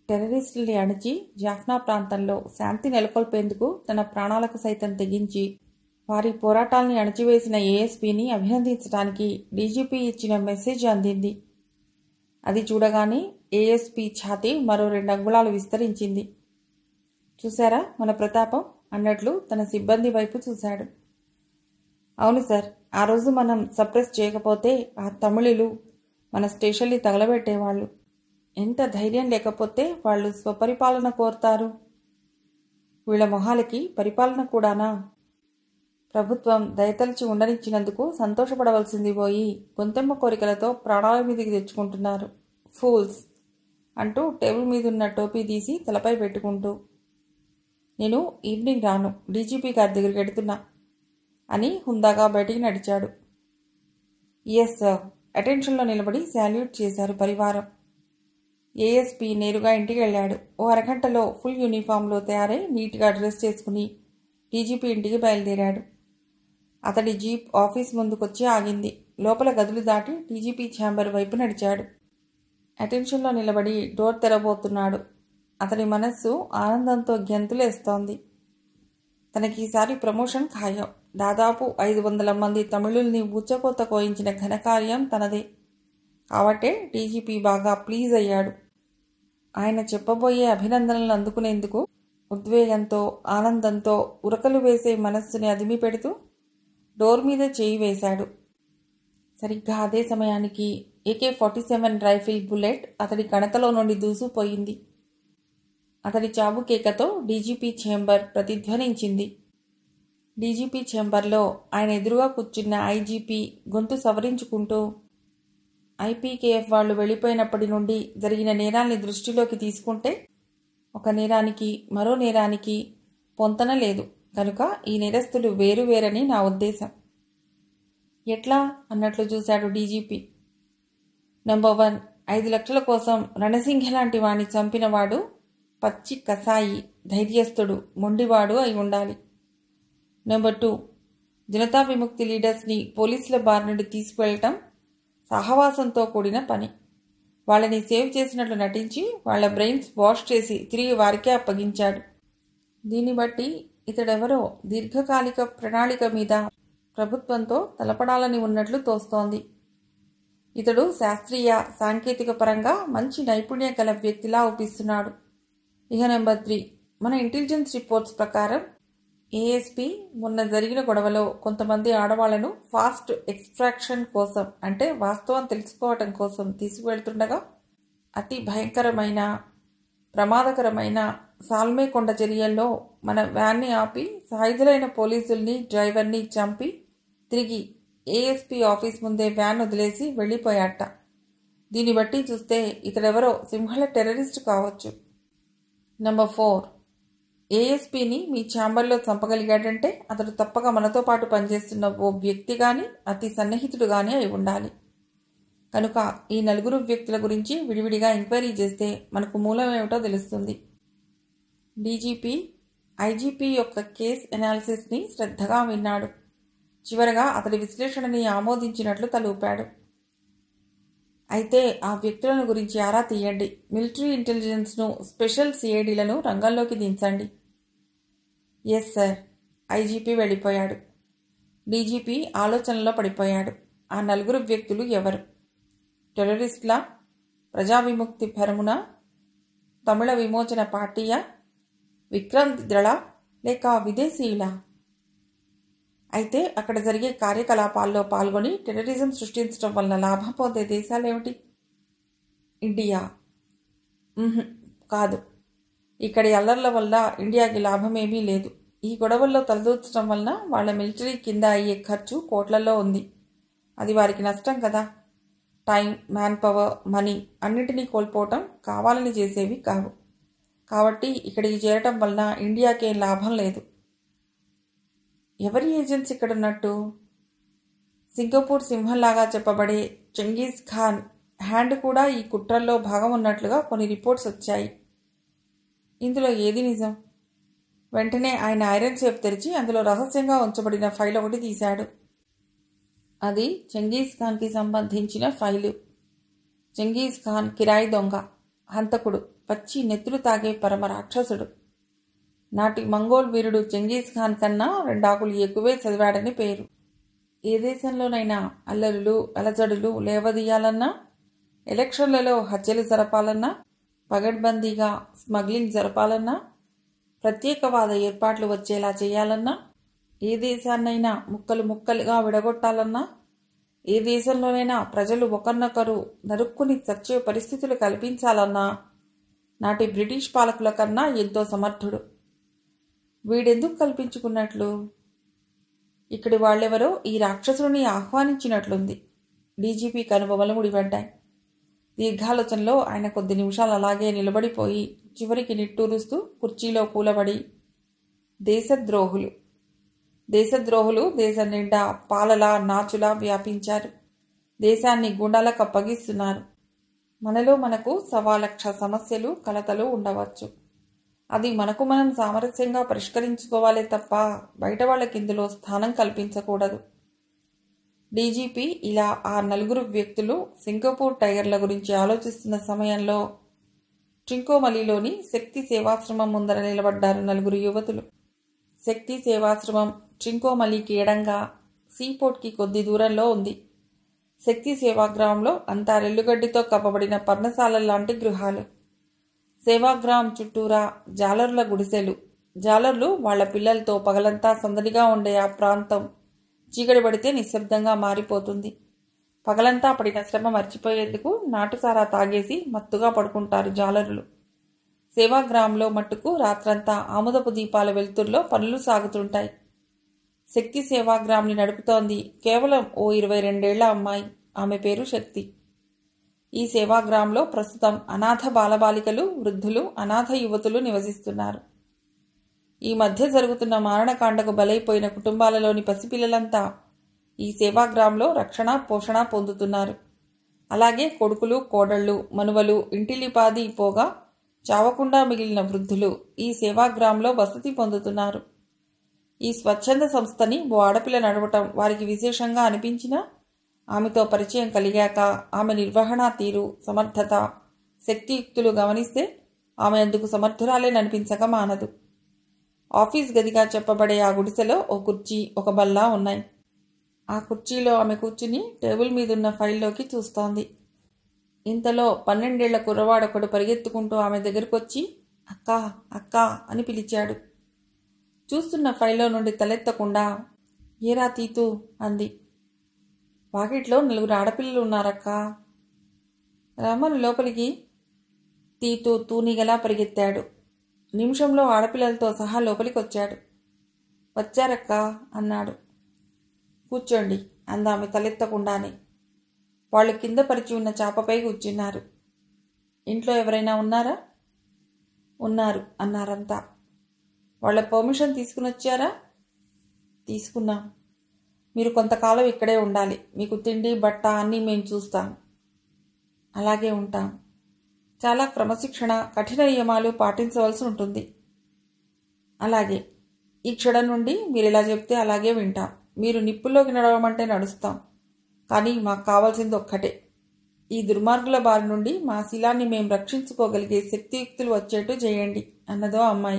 టెర్రరిస్టుల్ని అణిచి జాఫ్నా ప్రాంతంలో శాంతి నెలకొల్పేందుకు తన ప్రాణాలకు సైతం తెగించి వారి పోరాటాల్ని అణచివేసిన ఏఎస్పీని అభినందించడానికి డీజీపీ ఇచ్చిన మెసేజ్ అందింది అది చూడగానే ఏఎస్పీ ఛాతీ మరో రెండు అంగుళాలు విస్తరించింది చూశారా మన ప్రతాపం అన్నట్లు తన సిబ్బంది వైపు చూశాడు అవును సార్ ఆ రోజు మనం సప్రెస్ చేయకపోతే ఆ తమిళులు మన స్టేషన్ని తగలబెట్టేవాళ్ళు ఎంత ధైర్యం లేకపోతే వాళ్ళు స్వపరిపాలన కోరుతారు వీళ్ళ మొహాలకి పరిపాలన కూడానా ప్రభుత్వం దయతలిచి ఉండనిచ్చినందుకు సంతోషపడవలసింది పోయి గొంతెమ్మ కోరికలతో ప్రాణాల మీదకి తెచ్చుకుంటున్నారు ఫూల్స్ అంటూ టేబుల్ మీద ఉన్న టోపీ తీసి తలపై పెట్టుకుంటూ నేను ఈవినింగ్ రాను డీజీపీ గారి దగ్గరికి వెడుతున్నా అని హుందాగా బయటికి నడిచాడు ఎస్ సార్ అటెన్షన్లో నిలబడి శాల్యూట్ చేశారు పరివారం ఏఎస్పీ నేరుగా ఇంటికి వెళ్ళాడు ఓ అరగంటలో ఫుల్ యూనిఫామ్లో తయారై నీట్గా డ్రెస్ చేసుకుని డీజీపీ ఇంటికి బయలుదేరాడు అతడి జీప్ ఆఫీస్ ముందుకొచ్చి ఆగింది లోపల గదులు దాటి డీజీపీ ఛాంబర్ వైపు నడిచాడు అటెన్షన్లో నిలబడి డోర్ తెరబోతున్నాడు అతడి మనస్సు ఆనందంతో గెంతులేస్తోంది తనకి ఈసారి ప్రమోషన్ ఖాయం దాదాపు ఐదు వందల మంది తమిళుల్ని ఊచకోత కోయించిన ఘనకార్యం తనదే కాబట్టే డీజీపీ బాగా ప్లీజ్ అయ్యాడు ఆయన చెప్పబోయే అభినందనలు అందుకునేందుకు ఉద్వేగంతో ఆనందంతో ఉరకలు వేసే మనస్సుని అదిమి పెడుతూ డోర్ మీద చేయి వేశాడు సరిగ్గా అదే సమయానికి AK forty seven rifle bullet అతడి కణతలో నుండి దూసుకుపోయింది అతడి చావు కేకతో డీజీపీ ఛేంబర్ ప్రతిధ్వనించింది డీజీపీ ఛేంబర్లో ఆయన ఎదురుగా కూర్చున్న ఐజీపీ గొంతు సవరించుకుంటూ ఐపీకేఎఫ్ వాళ్ళు వెళ్ళిపోయినప్పటి నుండి జరిగిన నేరాల్ని దృష్టిలోకి తీసుకుంటే ఒక నేరానికి మరో నేరానికి పొంతన లేదు కనుక ఈ నేరస్తులు వేరు వేరని నా ఉద్దేశం ఎట్లా అన్నట్లు చూశాడు డీజీపీ నెంబర్ వన్ ఐదు లక్షల కోసం రణసింహ లాంటి వాణ్ణి చంపినవాడు పచ్చి కసాయి ధైర్యస్తుడు మొండివాడు అయి ఉండాలి నెంబర్ టూ జనతా విముక్తి లీడర్స్ని పోలీసుల బారి నుండి తీసుకువెళ్ళటం సహవాసంతో కూడిన పని వాళ్ళని సేవ్ చేసినట్లు నటించి వాళ్ళ బ్రెయిన్స్ వాష్ చేసి తిరిగి వారికే అప్పగించాడు దీన్ని బట్టి ఇతడెవరో దీర్ఘకాలిక ప్రణాళిక మీద ప్రభుత్వంతో తలపడాలని ఉన్నట్లు తోస్తోంది ఇతడు శాస్త్రీయ సాంకేతిక పరంగా మంచి నైపుణ్యం గల వ్యక్తిలా ఊపిస్తున్నాడు ఇక నెంబర్ త్రీ మన ఇంటెలిజెన్స్ రిపోర్ట్స్ ప్రకారం ఏఎస్పీ మొన్న జరిగిన గొడవలో కొంతమంది ఆడవాళ్లను ఫాస్ట్ ఎక్స్ట్రాక్షన్ కోసం అంటే వాస్తవం తెలుసుకోవటం కోసం తీసుకువెళ్తుండగా అతి భయంకరమైన ప్రమాదకరమైన సాల్మే కొండ చర్యల్లో మన వ్యాన్ని ఆపి సాయుధులైన పోలీసుల్ని డ్రైవర్ని చంపి తిరిగి ఏఎస్పీ ఆఫీస్ ముందే వ్యాన్ వదిలేసి వెళ్ళిపోయాట దీన్ని బట్టి చూస్తే ఇతడెవరో సింహళ టెర్రరిస్ట్ కావచ్చు నెంబర్ ఫోర్ ఏఎస్పీని మీ ఛాంబర్లో చంపగలిగాడంటే అతడు తప్పక మనతో పాటు పనిచేస్తున్న ఓ వ్యక్తి కానీ అతి సన్నిహితుడు కానీ అయి ఉండాలి కనుక ఈ నలుగురు వ్యక్తుల గురించి విడివిడిగా ఎంక్వైరీ చేస్తే మనకు మూలం ఏమిటో తెలుస్తుంది డీజీపీ ఐజీపీ యొక్క కేస్ ఎనాలిసిస్ని శ్రద్ధగా విన్నాడు చివరగా అతడి విశ్లేషణని ఆమోదించినట్లు తలూపాడు అయితే ఆ వ్యక్తులను గురించి ఆరా తీయండి మిలిటరీ ఇంటెలిజెన్స్ను స్పెషల్ సిఐడిలను రంగంలోకి దించండి ఎస్ సార్ ఐజీపీ వెళ్ళిపోయాడు డీజీపీ ఆలోచనలో పడిపోయాడు ఆ నలుగురు వ్యక్తులు ఎవరు టెర్రరిస్ట్లా ప్రజా విముక్తి ఫెరమున తమిళ విమోచన పార్టీయా విక్రాంత్ దళ లేక విదేశీయులా అయితే అక్కడ జరిగే కార్యకలాపాల్లో పాల్గొని టెర్రరిజం సృష్టించడం వలన లాభం పొందే దేశాలేమిటి ఇండియా ఉహుం, కాదు ఇక్కడి అల్లర్ల వల్ల ఇండియాకి లాభమేమీ లేదు ఈ గొడవల్లో తలదూర్చడం వలన వాళ్ళ మిలిటరీ కింద అయ్యే ఖర్చు కోట్లలో ఉంది అది వారికి నష్టం కదా టైం మ్యాన్ పవర్ మనీ అన్నిటినీ కోల్పోవటం కావాలని చేసేవి కావు కాబట్టి ఇక్కడికి చేరటం వలన ఇండియాకేం లాభం లేదు ఎవరి ఏజెంట్స్ ఇక్కడ ఉన్నట్టు సింగపూర్ సింహంలాగా చెప్పబడే చెంగీజ్ ఖాన్ హ్యాండ్ కూడా ఈ కుట్రల్లో భాగం ఉన్నట్లుగా కొన్ని రిపోర్ట్స్ వచ్చాయి ఇందులో ఏది నిజం వెంటనే ఆయన ఐరన్ సేఫ్ తెరిచి అందులో రహస్యంగా ఉంచబడిన ఫైల్ ఒకటి తీశాడు అది చెంగీజ్ ఖాన్కి సంబంధించిన ఫైలు చెంగీజ్ ఖాన్ కిరాయి దొంగ హంతకుడు పచ్చి నెత్తులు తాగే పరమ రాక్షసుడు నాటి మంగోల్ వీరుడు చెంగీజ్ ఖాన్ కన్నా రెండాకులు ఎక్కువే చదివాడని పేరు ఏ దేశంలోనైనా అల్లరులు అలజడులు లేవదీయాలన్నా ఎలక్షన్లలో హత్యలు జరపాలన్నా పగడ్బందీగా స్మగ్లింగ్ జరపాలన్నా ప్రత్యేకవాద ఏర్పాట్లు వచ్చేలా చేయాలన్నా ఏ దేశాన్నైనా ముక్కలు ముక్కలుగా విడగొట్టాలన్నా ఏ దేశంలోనైనా ప్రజలు ఒకరినొకరు నరుక్కుని చచ్చే పరిస్థితులు కల్పించాలన్నా నాటి బ్రిటిష్ పాలకుల కన్నా ఎంతో సమర్థుడు వీడెందుకు కల్పించుకున్నట్లు ఇక్కడి వాళ్ళెవరో ఈ రాక్షసుని ఆహ్వానించినట్లుంది డీజీపీ కనుబొమలు ముడిపడ్డాయి దీర్ఘాలోచనలో ఆయన కొద్ది నిమిషాలు అలాగే నిలబడిపోయి చివరికి నిట్టూరుస్తూ కుర్చీలో కూలబడి దేశద్రోహులు దేశద్రోహులు దేశం నిండా పాలలా నాచులా వ్యాపించారు దేశాన్ని గుండాలకు అప్పగిస్తున్నారు మనలో మనకు సవా లక్ష సమస్యలు కలతలు ఉండవచ్చు అది మనకు మనం సామరస్యంగా పరిష్కరించుకోవాలే తప్ప బయట వాళ్ళకి ఇందులో స్థానం కల్పించకూడదు డీజీపీ ఇలా ఆ నలుగురు వ్యక్తులు సింగపూర్ టైగర్ల గురించి ఆలోచిస్తున్న సమయంలో ట్రింకోమలిలోని శక్తి సేవాశ్రమం ముందర నిలబడ్డారు నలుగురు యువతులు శక్తి సేవాశ్రమం ట్రింకోమలికి ఎడంగా సీపోర్ట్కి కొద్ది దూరంలో ఉంది శక్తి సేవాగ్రామంలో అంతా రెల్లుగడ్డితో కప్పబడిన పర్ణశాల లాంటి గృహాలు సేవాగ్రామం చుట్టూరా జాలర్ల గుడిసెలు జాలర్లు వాళ్ల పిల్లలతో పగలంతా సందడిగా ఉండే ఆ ప్రాంతం చీకటి పడితే నిశ్శబ్దంగా మారిపోతుంది పగలంతా పడిన శ్రమ మర్చిపోయేందుకు నాటుసారా తాగేసి మత్తుగా పడుకుంటారు జాలరులు సేవాగ్రామంలో మట్టుకు రాత్రంతా ఆముదపు దీపాల వెలుతుర్లో పనులు సాగుతుంటాయి శక్తి సేవాగ్రామ్ని నడుపుతోంది కేవలం ఓ ఇరవై రెండేళ్ల అమ్మాయి ఆమె పేరు శక్తి ఈ సేవాగ్రామంలో ప్రస్తుతం అనాథ బాలబాలికలు వృద్ధులు అనాథ యువతులు నివసిస్తున్నారు ఈ మధ్య జరుగుతున్న మారణకాండకు బలైపోయిన కుటుంబాలలోని పసిపిల్లలంతా ఈ సేవాగ్రామంలో రక్షణ పోషణ పొందుతున్నారు అలాగే కొడుకులు కోడళ్ళు మనువలు ఇంటిలిపాది పోగా చావకుండా మిగిలిన వృద్ధులు ఈ సేవాగ్రామంలో వసతి పొందుతున్నారు ఈ స్వచ్ఛంద సంస్థని ఓ ఆడపిల్ల నడవటం వారికి విశేషంగా అనిపించినా ఆమెతో పరిచయం కలిగాక ఆమె నిర్వహణా తీరు సమర్థత శక్తియుక్తులు గమనిస్తే ఆమె అందుకు సమర్థురాలేననిపించక మానదు ఆఫీస్ గదిగా చెప్పబడే ఆ గుడిసెలో ఓ కుర్చీ ఒక బల్ల ఉన్నాయి ఆ కుర్చీలో ఆమె కూర్చుని టేబుల్ మీదున్న ఫైల్లోకి చూస్తోంది ఇంతలో పన్నెండేళ్ల కుర్రవాడొకడు పరిగెత్తుకుంటూ ఆమె దగ్గరకొచ్చి అక్కా అక్కా అని పిలిచాడు చూస్తున్న ఫైల్లో నుండి తలెత్తకుండా ఏరా తీతూ అంది వాకిట్లో నలుగురు ఆడపిల్లలు ఉన్నారక్క రమ్మను లోపలికి తీతూ తూనిగలా పరిగెత్తాడు నిమిషంలో ఆడపిల్లలతో సహా లోపలికి వచ్చాడు వచ్చారక్క అన్నాడు కూర్చోండి అందామె తలెత్తకుండానే వాళ్ళు కింద పరిచి ఉన్న చాపపై కూర్చున్నారు ఇంట్లో ఎవరైనా ఉన్నారా ఉన్నారు అన్నారంతా వాళ్ళ పర్మిషన్ తీసుకుని వచ్చారా తీసుకున్నాం మీరు కొంతకాలం ఇక్కడే ఉండాలి మీకు తిండి బట్ట అన్నీ మేము చూస్తాం అలాగే ఉంటాం చాలా క్రమశిక్షణ కఠిన నియమాలు పాటించవలసి ఉంటుంది అలాగే ఈ క్షణం నుండి మీరు ఇలా చెప్తే అలాగే వింటాం మీరు నిప్పుల్లోకి నడవమంటే నడుస్తాం కానీ మాకు కావాల్సింది ఒక్కటే ఈ దుర్మార్గుల బారి నుండి మా శిలాన్ని మేము రక్షించుకోగలిగే శక్తియుక్తులు వచ్చేట్టు చేయండి అన్నదో అమ్మాయి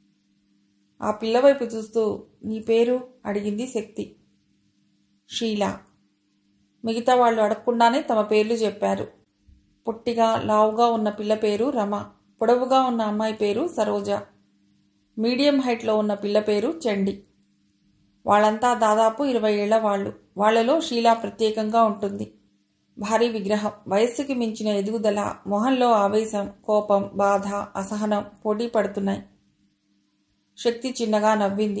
ఆ పిల్లవైపు చూస్తూ నీ పేరు అడిగింది శక్తి షీలా మిగతా వాళ్ళు అడగకుండానే తమ పేర్లు చెప్పారు పొట్టిగా లావుగా ఉన్న పిల్ల పేరు రమ పొడవుగా ఉన్న అమ్మాయి పేరు సరోజ మీడియం హైట్లో ఉన్న పిల్ల పేరు చండి వాళ్ళంతా దాదాపు ఇరవై ఏళ్ల వాళ్ళు వాళ్లలో షీలా ప్రత్యేకంగా ఉంటుంది భారీ విగ్రహం వయస్సుకి మించిన ఎదుగుదల మొహంలో ఆవేశం కోపం బాధ అసహనం పోటీ పడుతున్నాయి శక్తి చిన్నగా నవ్వింది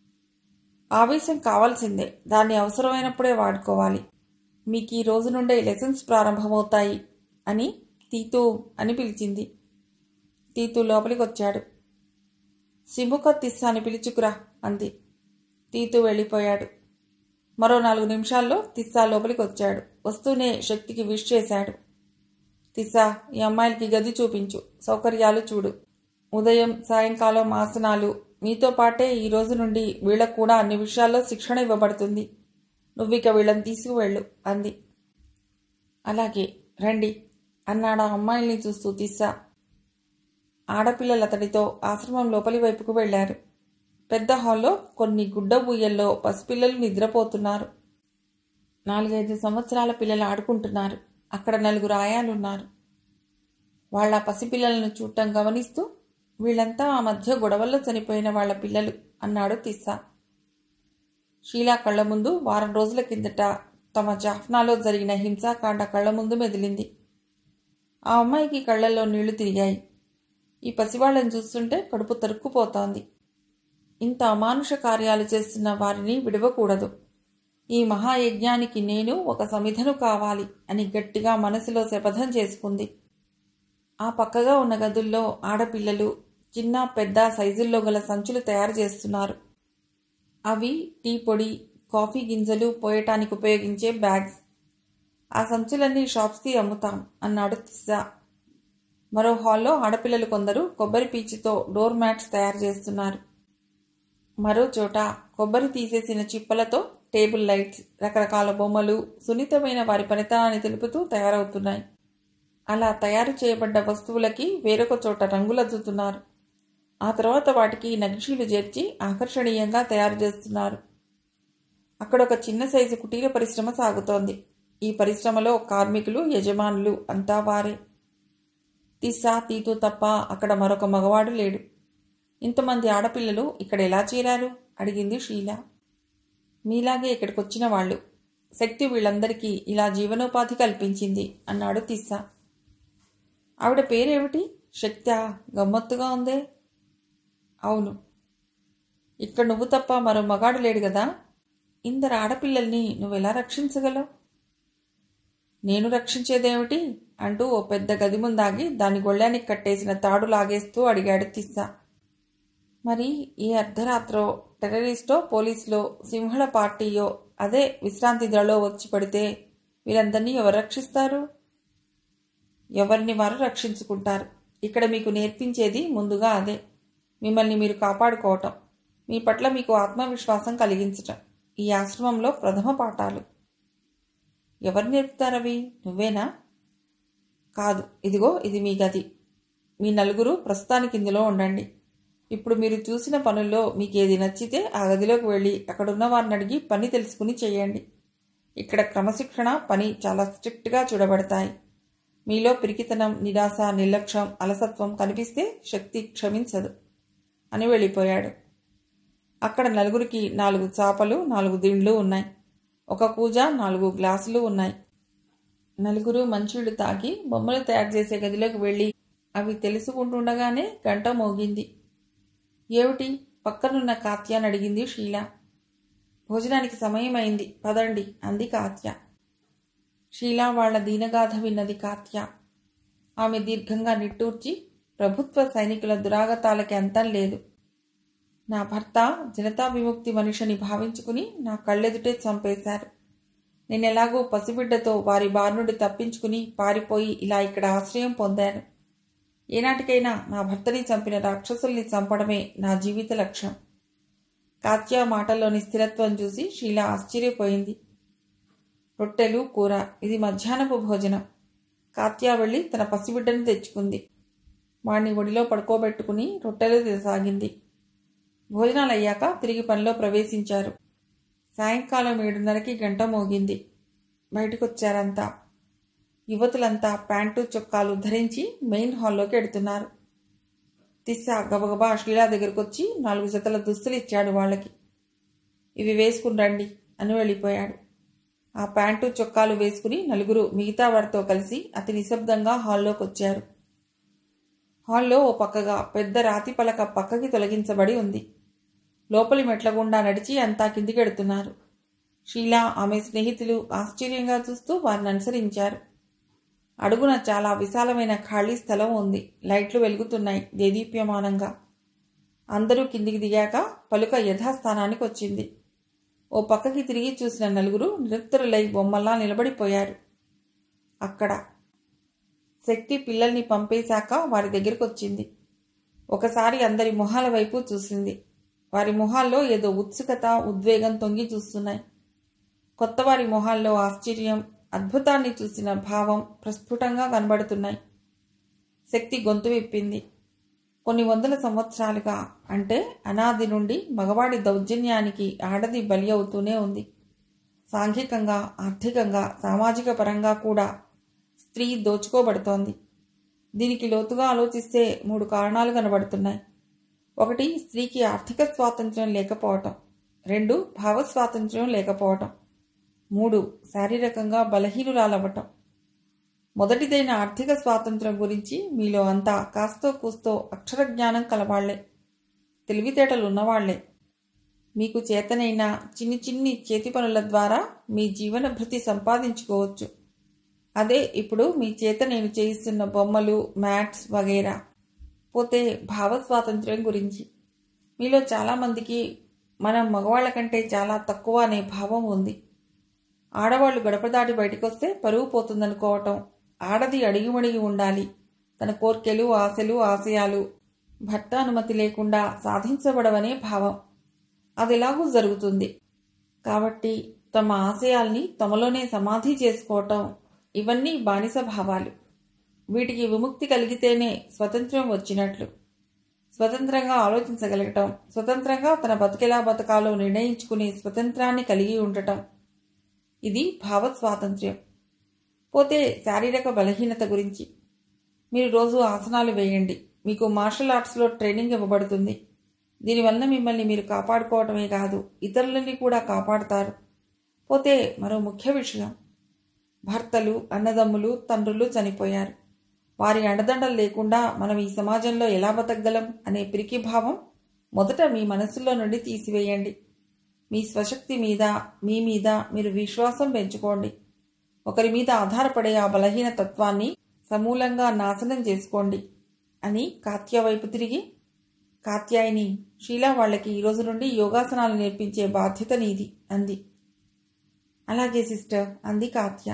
ఆవేశం కావాల్సిందే దాన్ని అవసరమైనప్పుడే వాడుకోవాలి మీకు ఈ రోజు నుండే లెసన్స్ ప్రారంభమవుతాయి అని తీతూ అని పిలిచింది తీతూ లోపలికి వచ్చాడు సిముక తిస్సా అని పిలుచుకురా అంది తీతూ వెళ్ళిపోయాడు మరో నాలుగు నిమిషాల్లో తిస్సా లోపలికి వచ్చాడు వస్తూనే శక్తికి విష్ చేశాడు తిస్సా ఈ అమ్మాయిలకి గది చూపించు సౌకర్యాలు చూడు ఉదయం సాయంకాలం ఆసనాలు మీతో పాటే ఈ రోజు నుండి వీళ్ళకు కూడా అన్ని విషయాల్లో శిక్షణ ఇవ్వబడుతుంది నువ్విక వీళ్ళని తీసుకువెళ్ళు అంది అలాగే రండి అన్నాడు ఆ అమ్మాయిల్ని చూస్తూ తిస్సా ఆడపిల్లలు అతడితో ఆశ్రమం లోపలి వైపుకు వెళ్లారు పెద్ద హాల్లో కొన్ని గుడ్డ బుయ్యల్లో పసిపిల్లలు నిద్రపోతున్నారు నాలుగైదు సంవత్సరాల పిల్లలు ఆడుకుంటున్నారు అక్కడ నలుగురు ఆయాలున్నారు వాళ్ళ పసిపిల్లలను చూడటం గమనిస్తూ వీళ్ళంతా ఆ మధ్య గొడవల్లో చనిపోయిన వాళ్ళ పిల్లలు అన్నాడు తిస్సా షీలా కళ్ళ ముందు వారం రోజుల కిందట తమ జాఫ్నాలో జరిగిన హింసాకాండ కళ్ళ ముందు మెదిలింది ఆ అమ్మాయికి కళ్ళల్లో నీళ్లు తిరిగాయి ఈ పసివాళ్ళని చూస్తుంటే కడుపు తరుక్కుపోతోంది ఇంత అమానుష కార్యాలు చేస్తున్న వారిని విడవకూడదు ఈ మహాయజ్ఞానికి నేను ఒక సమిధను కావాలి అని గట్టిగా మనసులో శపథం చేసుకుంది ఆ పక్కగా ఉన్న గదుల్లో ఆడపిల్లలు చిన్న పెద్ద సైజుల్లో గల సంచులు తయారు చేస్తున్నారు అవి టీ పొడి కాఫీ గింజలు పోయటానికి ఉపయోగించే బ్యాగ్స్ ఆ సంచులన్నీ షాప్స్కి అమ్ముతాం అన్నాడు తిస్సా మరో హాల్లో ఆడపిల్లలు కొందరు కొబ్బరి పీచుతో డోర్ మ్యాట్స్ తయారు చేస్తున్నారు మరో చోట కొబ్బరి తీసేసిన చిప్పలతో టేబుల్ లైట్స్ రకరకాల బొమ్మలు సున్నితమైన వారి పనితనాన్ని తెలుపుతూ తయారవుతున్నాయి అలా తయారు చేయబడ్డ వస్తువులకి వేరొక చోట రంగులద్దుతున్నారు ఆ తర్వాత వాటికి నగిషీలు చేర్చి ఆకర్షణీయంగా తయారు చేస్తున్నారు అక్కడ ఒక చిన్న సైజు కుటీర పరిశ్రమ సాగుతోంది ఈ పరిశ్రమలో కార్మికులు యజమానులు అంతా వారే తిస్సా తీతూ తప్ప అక్కడ మరొక మగవాడు లేడు ఇంతమంది ఆడపిల్లలు ఇక్కడ ఎలా చేరారు అడిగింది షీలా మీలాగే ఇక్కడికి వచ్చిన వాళ్ళు శక్తి వీళ్ళందరికీ ఇలా జీవనోపాధి కల్పించింది అన్నాడు తిస్సా ఆవిడ పేరేమిటి శక్త్యా గమ్మత్తుగా ఉందే అవును ఇక్కడ నువ్వు తప్ప మరో మగాడు లేడు కదా ఇందరు ఆడపిల్లల్ని నువ్వెలా రక్షించగలవు నేను రక్షించేదేమిటి అంటూ ఓ పెద్ద గది ముందాగి దాని గొళ్ళానికి కట్టేసిన తాడు లాగేస్తూ అడిగాడు తిస్సా మరి ఏ అర్ధరాత్రో టెర్రరిస్టో పోలీసులో సింహళ పార్టీయో అదే విశ్రాంతి దళలో వచ్చి పడితే వీరందరినీ ఎవరు రక్షిస్తారు ఎవరిని వారు రక్షించుకుంటారు ఇక్కడ మీకు నేర్పించేది ముందుగా అదే మిమ్మల్ని మీరు కాపాడుకోవటం మీ పట్ల మీకు ఆత్మవిశ్వాసం కలిగించటం ఈ ఆశ్రమంలో ప్రథమ పాఠాలు ఎవరు నేర్పుతారవి నువ్వేనా కాదు ఇదిగో ఇది మీ గది మీ నలుగురు ప్రస్తుతానికి ఇందులో ఉండండి ఇప్పుడు మీరు చూసిన పనుల్లో మీకు ఏది నచ్చితే ఆ గదిలోకి వెళ్ళి అక్కడున్న వారిని అడిగి పని తెలుసుకుని చేయండి ఇక్కడ క్రమశిక్షణ పని చాలా స్ట్రిక్ట్గా చూడబడతాయి మీలో పిరికితనం నిరాశ నిర్లక్ష్యం అలసత్వం కనిపిస్తే శక్తి క్షమించదు అని వెళ్ళిపోయాడు అక్కడ నలుగురికి నాలుగు చాపలు నాలుగు దిండ్లు ఉన్నాయి ఒక కూజ నాలుగు గ్లాసులు ఉన్నాయి నలుగురు మంచిళ్ళు తాగి బొమ్మలు తయారు చేసే గదిలోకి వెళ్ళి అవి తెలుసుకుంటుండగానే గంట మోగింది ఏమిటి పక్కనున్న కాత్యాన్ని అడిగింది షీల భోజనానికి సమయం అయింది పదండి అంది కాత్య షీలా వాళ్ల దీనగాథ విన్నది కాత్య ఆమె దీర్ఘంగా నిట్టూర్చి ప్రభుత్వ సైనికుల దురాగతాలకి అంతం లేదు నా భర్త జనతా విముక్తి మనిషిని భావించుకుని నా కళ్ళెదుటే చంపేశారు నేనెలాగో పసిబిడ్డతో వారి బారునుడి తప్పించుకుని పారిపోయి ఇలా ఇక్కడ ఆశ్రయం పొందాను ఏనాటికైనా నా భర్తని చంపిన రాక్షసుల్ని చంపడమే నా జీవిత లక్ష్యం కాత్య మాటల్లోని స్థిరత్వం చూసి షీల ఆశ్చర్యపోయింది రొట్టెలు కూర ఇది మధ్యాహ్నపు భోజనం కాత్య వెళ్ళి తన పసిబిడ్డను తెచ్చుకుంది వాణ్ణి ఒడిలో పడుకోబెట్టుకుని రొట్టెలు తినసాగింది భోజనాలు అయ్యాక తిరిగి పనిలో ప్రవేశించారు సాయంకాలం ఏడున్నరకి గంట మోగింది బయటకొచ్చారంతా యువతులంతా ప్యాంటు చొక్కాలు ధరించి మెయిన్ హాల్లోకి ఎడుతున్నారు తిస్సా గబగబా శ్రీలా దగ్గరకొచ్చి నాలుగు జతల దుస్తులు ఇచ్చాడు వాళ్ళకి ఇవి వేసుకుని రండి అని వెళ్ళిపోయాడు ఆ ప్యాంటు చొక్కాలు వేసుకుని నలుగురు మిగతా వారితో కలిసి అతి నిశ్శబ్దంగా హాల్లోకి వచ్చారు హాల్లో ఓ పక్కగా పెద్ద రాతి పలక పక్కకి తొలగించబడి ఉంది లోపలి మెట్ల గుండా నడిచి అంతా కిందికెడుతున్నారు షీలా ఆమె స్నేహితులు ఆశ్చర్యంగా చూస్తూ వారిని అనుసరించారు అడుగున చాలా విశాలమైన ఖాళీ స్థలం ఉంది లైట్లు వెలుగుతున్నాయి దేదీప్యమానంగా అందరూ కిందికి దిగాక పలుక యథాస్థానానికి వచ్చింది ఓ పక్కకి తిరిగి చూసిన నలుగురు నిరుత్తరులై బొమ్మల్లా నిలబడిపోయారు అక్కడ శక్తి పిల్లల్ని పంపేశాక వారి దగ్గరికి వచ్చింది ఒకసారి అందరి మొహాల వైపు చూసింది వారి మొహాల్లో ఏదో ఉత్సుకత ఉద్వేగం తొంగి చూస్తున్నాయి కొత్తవారి మొహాల్లో ఆశ్చర్యం అద్భుతాన్ని చూసిన భావం ప్రస్ఫుటంగా కనబడుతున్నాయి శక్తి గొంతు విప్పింది కొన్ని వందల సంవత్సరాలుగా అంటే అనాది నుండి మగవాడి దౌర్జన్యానికి ఆడది బలి అవుతూనే ఉంది సాంఘికంగా ఆర్థికంగా సామాజిక పరంగా కూడా స్త్రీ దోచుకోబడుతోంది దీనికి లోతుగా ఆలోచిస్తే మూడు కారణాలు కనబడుతున్నాయి ఒకటి స్త్రీకి ఆర్థిక స్వాతంత్ర్యం లేకపోవటం రెండు భావ స్వాతంత్ర్యం లేకపోవటం మూడు శారీరకంగా బలహీనురాలవ్వటం మొదటిదైన ఆర్థిక స్వాతంత్ర్యం గురించి మీలో అంతా కాస్తో కూస్తో అక్షర జ్ఞానం కలవాళ్లే తెలివితేటలు ఉన్నవాళ్లే మీకు చేతనైన చిన్ని చిన్ని చేతి పనుల ద్వారా మీ జీవన భృతి సంపాదించుకోవచ్చు అదే ఇప్పుడు మీ చేత నేను చేయిస్తున్న బొమ్మలు మ్యాట్స్ వగైరా పోతే భావ స్వాతంత్ర్యం గురించి మీలో చాలామందికి మనం మగవాళ్ళ కంటే చాలా తక్కువ అనే భావం ఉంది ఆడవాళ్ళు గడప దాటి బయటకొస్తే పరువు పోతుందనుకోవటం ఆడది అడిగిమడిగి ఉండాలి తన కోర్కెలు ఆశలు ఆశయాలు భర్త అనుమతి లేకుండా సాధించబడవనే భావం అది ఎలాగూ జరుగుతుంది కాబట్టి తమ ఆశయాల్ని తమలోనే సమాధి చేసుకోవటం ఇవన్నీ బానిస భావాలు వీటికి విముక్తి కలిగితేనే స్వతంత్రం వచ్చినట్లు స్వతంత్రంగా ఆలోచించగలగటం స్వతంత్రంగా తన బతుకెలా బతకాలో నిర్ణయించుకునే స్వతంత్రాన్ని కలిగి ఉండటం ఇది భావ స్వాతంత్ర్యం పోతే శారీరక బలహీనత గురించి మీరు రోజు ఆసనాలు వేయండి మీకు మార్షల్ ఆర్ట్స్లో ట్రైనింగ్ ఇవ్వబడుతుంది దీనివల్ల మిమ్మల్ని మీరు కాపాడుకోవటమే కాదు ఇతరులని కూడా కాపాడుతారు పోతే మరో ముఖ్య విషయం భర్తలు అన్నదమ్ములు తండ్రులు చనిపోయారు వారి అండదండలు లేకుండా మనం ఈ సమాజంలో ఎలా బతకగలం అనే పిరికి భావం మొదట మీ మనసులో నుండి తీసివేయండి మీ స్వశక్తి మీద మీ మీద మీరు విశ్వాసం పెంచుకోండి ఒకరి మీద ఆధారపడే ఆ బలహీన తత్వాన్ని సమూలంగా నాశనం చేసుకోండి అని కాత్య వైపు తిరిగి కాత్యాయిని షీలా వాళ్ళకి ఈ రోజు నుండి యోగాసనాలు నేర్పించే బాధ్యత నీది అంది అలాగే సిస్టర్ అంది కాత్య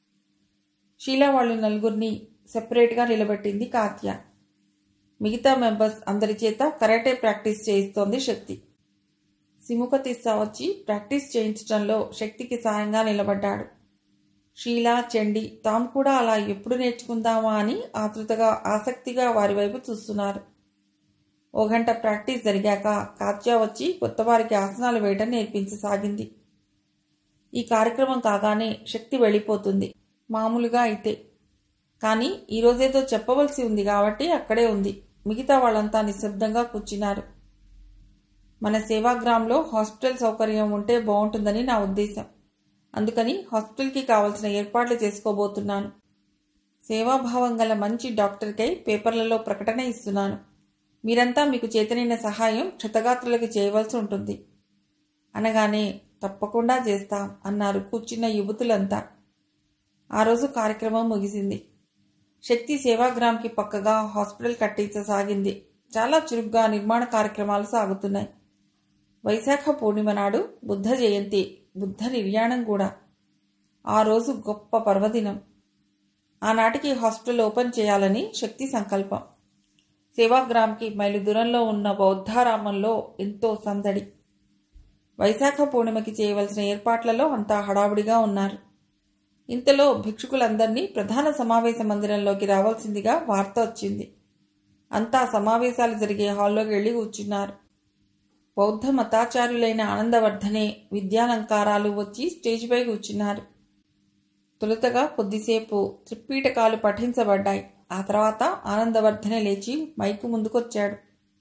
షీలా వాళ్ళు నలుగురిని సెపరేట్గా నిలబెట్టింది కాత్య మిగతా మెంబర్స్ అందరి చేత కరాటే ప్రాక్టీస్ చేయిస్తోంది శక్తి సిముఖ తీస్తా వచ్చి ప్రాక్టీస్ చేయించడంలో శక్తికి సాయంగా నిలబడ్డాడు షీలా చెండి తాము కూడా అలా ఎప్పుడు నేర్చుకుందామా అని ఆతృతగా ఆసక్తిగా వారి వైపు చూస్తున్నారు ఓ గంట ప్రాక్టీస్ జరిగాక కాత్య వచ్చి కొత్త వారికి ఆసనాలు వేయటం నేర్పించసాగింది ఈ కార్యక్రమం కాగానే శక్తి వెళ్ళిపోతుంది మామూలుగా అయితే కానీ ఈరోజేదో చెప్పవలసి ఉంది కాబట్టి అక్కడే ఉంది మిగతా వాళ్ళంతా నిశ్శబ్దంగా కూర్చున్నారు మన సేవాగ్రామ్లో హాస్పిటల్ సౌకర్యం ఉంటే బాగుంటుందని నా ఉద్దేశం అందుకని హాస్పిటల్కి కావలసిన ఏర్పాట్లు చేసుకోబోతున్నాను సేవాభావం గల మంచి డాక్టర్కై పేపర్లలో ప్రకటన ఇస్తున్నాను మీరంతా మీకు చేతనైన సహాయం క్షతగాత్రులకు చేయవలసి ఉంటుంది అనగానే తప్పకుండా చేస్తాం అన్నారు కూర్చున్న యువతులంతా ఆ రోజు కార్యక్రమం ముగిసింది శక్తి సేవాగ్రామ్కి పక్కగా హాస్పిటల్ కట్టించసాగింది చాలా చురుగ్గా నిర్మాణ కార్యక్రమాలు సాగుతున్నాయి వైశాఖ పూర్ణిమ నాడు బుద్ధ జయంతి బుద్ధ నిర్యాణం కూడా ఆ రోజు గొప్ప పర్వదినం ఆనాటికి హాస్పిటల్ ఓపెన్ చేయాలని శక్తి సంకల్పం సేవాగ్రామ్కి మైలు దూరంలో ఉన్న బౌద్ధారామంలో ఎంతో సందడి వైశాఖ పూర్ణిమకి చేయవలసిన ఏర్పాట్లలో అంతా హడావుడిగా ఉన్నారు ఇంతలో భిక్షుకులందరినీ ప్రధాన సమావేశ మందిరంలోకి రావాల్సిందిగా వార్త వచ్చింది అంతా సమావేశాలు జరిగే హాల్లోకి వెళ్ళి కూర్చున్నారు బౌద్ధ మతాచార్యులైన ఆనందవర్ధనే విద్యాలంకారాలు వచ్చి స్టేజ్పై కూర్చున్నారు తొలుతగా కొద్దిసేపు త్రిపీటకాలు పఠించబడ్డాయి ఆ తర్వాత ఆనందవర్ధనే లేచి మైకు ముందుకొచ్చాడు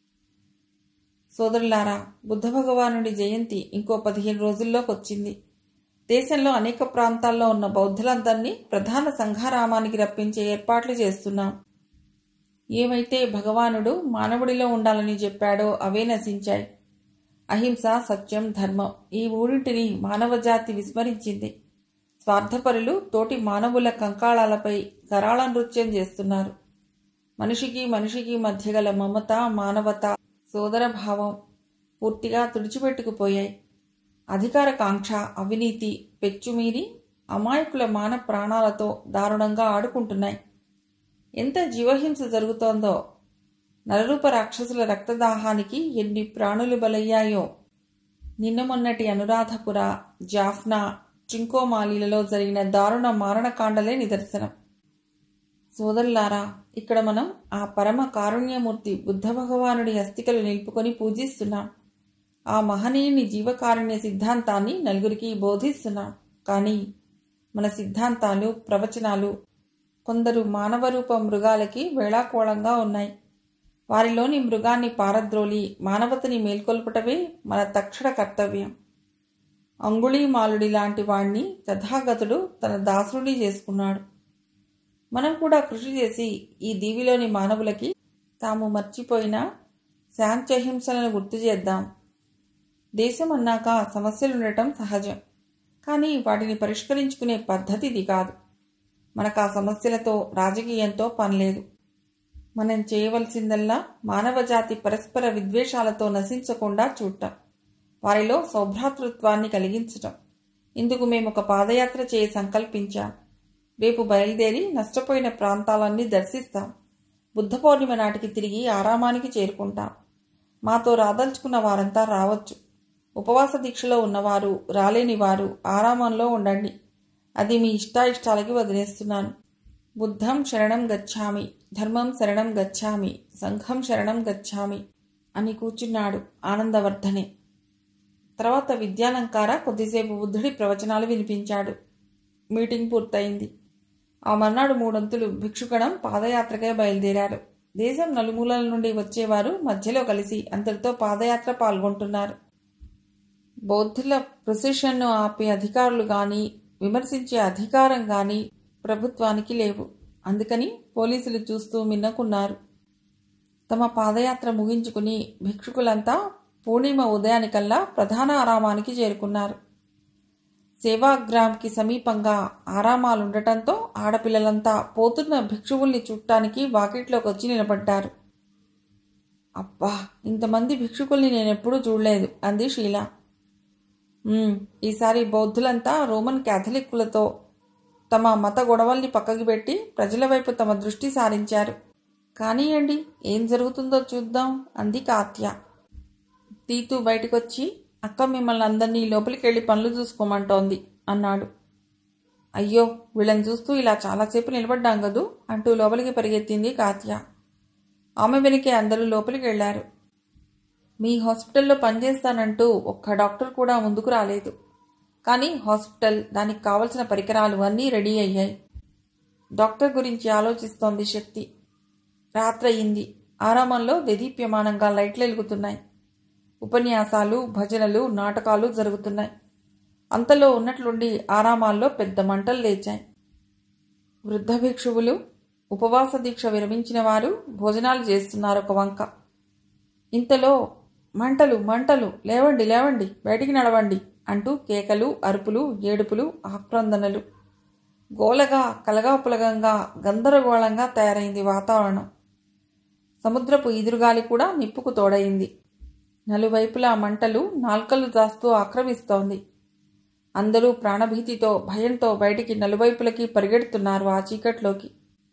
సోదరులారా బుద్ధ భగవానుడి జయంతి ఇంకో పదిహేను రోజుల్లోకి వచ్చింది దేశంలో అనేక ప్రాంతాల్లో ఉన్న బౌద్ధులందరినీ ప్రధాన సంఘారామానికి రప్పించే ఏర్పాట్లు చేస్తున్నాం ఏమైతే భగవానుడు మానవుడిలో ఉండాలని చెప్పాడో అవే నశించాయి అహింస సత్యం ధర్మం ఈ మూడింటిని మానవజాతి విస్మరించింది స్వార్థపరులు తోటి మానవుల కంకాళాలపై కరాళ నృత్యం చేస్తున్నారు మనిషికి మనిషికి మధ్య గల మమత మానవత సోదరభావం పూర్తిగా తుడిచిపెట్టుకుపోయాయి అధికార కాంక్ష అవినీతి పెచ్చుమీరి అమాయకుల మాన ప్రాణాలతో దారుణంగా ఆడుకుంటున్నాయి ఎంత జీవహింస జరుగుతోందో నరరూప రాక్షసుల రక్తదాహానికి ఎన్ని ప్రాణులు బలయ్యాయో నిన్న మొన్నటి అనురాధపుర జాఫ్నా చింకోమాలిలలో జరిగిన దారుణ మారణకాండలే నిదర్శనం సోదరులారా ఇక్కడ మనం ఆ పరమ కారుణ్యమూర్తి బుద్ధ భగవానుడి అస్థికలు నిలుపుకొని పూజిస్తున్నాం ఆ మహనీయుని జీవకారుణ్య సిద్ధాంతాన్ని నలుగురికి బోధిస్తున్నాం కానీ మన సిద్ధాంతాలు ప్రవచనాలు కొందరు మానవ రూప మృగాలకి వేళాకోళంగా ఉన్నాయి వారిలోని మృగాన్ని పారద్రోలి మానవతని మేల్కొల్పటమే మన తక్షణ కర్తవ్యం అంగుళీమాలుడి లాంటి వాణ్ణి తథాగతుడు తన దాసుడి చేసుకున్నాడు మనం కూడా కృషి చేసి ఈ దీవిలోని మానవులకి తాము మర్చిపోయిన శాంత్యహింసలను గుర్తు చేద్దాం దేశం అన్నాక సమస్యలు ఉండటం సహజం కానీ వాటిని పరిష్కరించుకునే పద్ధతి ఇది కాదు మనకు ఆ సమస్యలతో రాజకీయంతో పనిలేదు మనం చేయవలసిందల్లా మానవ జాతి పరస్పర విద్వేషాలతో నశించకుండా చూడటం వారిలో సౌభ్రాతృత్వాన్ని కలిగించటం ఇందుకు మేము ఒక పాదయాత్ర చేయి సంకల్పించాం రేపు బయలుదేరి నష్టపోయిన ప్రాంతాలన్నీ దర్శిస్తాం బుద్ధ పౌర్ణిమ నాటికి తిరిగి ఆరామానికి చేరుకుంటాం మాతో రాదలుచుకున్న వారంతా రావచ్చు ఉపవాస దీక్షలో ఉన్నవారు రాలేని వారు ఆరామంలో ఉండండి అది మీ ఇష్టాయిష్టాలకి వదిలేస్తున్నాను బుద్ధం శరణం గచ్చామి ధర్మం శరణం గచ్చామి సంఘం శరణం గచ్చామి అని కూర్చున్నాడు ఆనందవర్ధనే తర్వాత విద్యాలంకార కొద్దిసేపు బుద్ధుడి ప్రవచనాలు వినిపించాడు మీటింగ్ పూర్తయింది ఆ మర్నాడు మూడొంతులు భిక్షుగణం పాదయాత్రకై బయలుదేరారు దేశం నలుమూలల నుండి వచ్చేవారు మధ్యలో కలిసి అందరితో పాదయాత్ర పాల్గొంటున్నారు బౌద్ధుల ప్రొసెషన్ను ఆపే అధికారులు కానీ విమర్శించే అధికారం కానీ ప్రభుత్వానికి లేవు అందుకని పోలీసులు చూస్తూ మిన్నకున్నారు తమ పాదయాత్ర ముగించుకుని భిక్షుకులంతా పూర్ణిమ ఉదయానికల్లా ప్రధాన ఆరామానికి చేరుకున్నారు సేవాగ్రామ్కి సమీపంగా ఆరామాలుండటంతో ఆడపిల్లలంతా పోతున్న భిక్షువుల్ని చుట్టానికి వాకిట్లోకి వచ్చి నిలబడ్డారు అబ్బా ఇంతమంది భిక్షుకుల్ని నేనెప్పుడూ చూడలేదు అంది షీలా ఈసారి బౌద్ధులంతా రోమన్ క్యాథలిక్కులతో తమ మత గొడవల్ని పక్కకి పెట్టి ప్రజల వైపు తమ దృష్టి సారించారు కానియండి ఏం జరుగుతుందో చూద్దాం అంది కాత్య తీతూ బయటకొచ్చి అక్క మిమ్మల్ని అందరినీ లోపలికి వెళ్ళి పనులు చూసుకోమంటోంది అన్నాడు అయ్యో వీళ్ళని చూస్తూ ఇలా చాలాసేపు నిలబడ్డాం కదూ అంటూ లోపలికి పరిగెత్తింది కాత్య ఆమె వెనకే అందరూ లోపలికి వెళ్లారు మీ హాస్పిటల్లో పనిచేస్తానంటూ ఒక్క డాక్టర్ కూడా ముందుకు రాలేదు కానీ హాస్పిటల్ దానికి కావలసిన పరికరాలు అన్నీ రెడీ అయ్యాయి డాక్టర్ గురించి ఆలోచిస్తోంది శక్తి రాత్రయింది ఆరామంలో దేదీప్యమానంగా లైట్లు వెలుగుతున్నాయి ఉపన్యాసాలు భజనలు నాటకాలు జరుగుతున్నాయి అంతలో ఉన్నట్లుండి ఆరామాల్లో పెద్ద మంటలు లేచాయి వృద్ధ భిక్షువులు ఉపవాస దీక్ష విరమించిన వారు భోజనాలు చేస్తున్నారు ఒక వంక ఇంతలో మంటలు మంటలు లేవండి లేవండి బయటికి నడవండి అంటూ కేకలు అరుపులు ఏడుపులు ఆక్రందనలు గోలగా కలగాపులగంగా గందరగోళంగా తయారైంది వాతావరణం సముద్రపు ఈదురుగాలి కూడా నిప్పుకు తోడయింది నలువైపులా మంటలు నాల్కలు దాస్తూ ఆక్రమిస్తోంది అందరూ ప్రాణభీతితో భయంతో బయటికి నలువైపులకి పరిగెడుతున్నారు ఆ చీకట్లోకి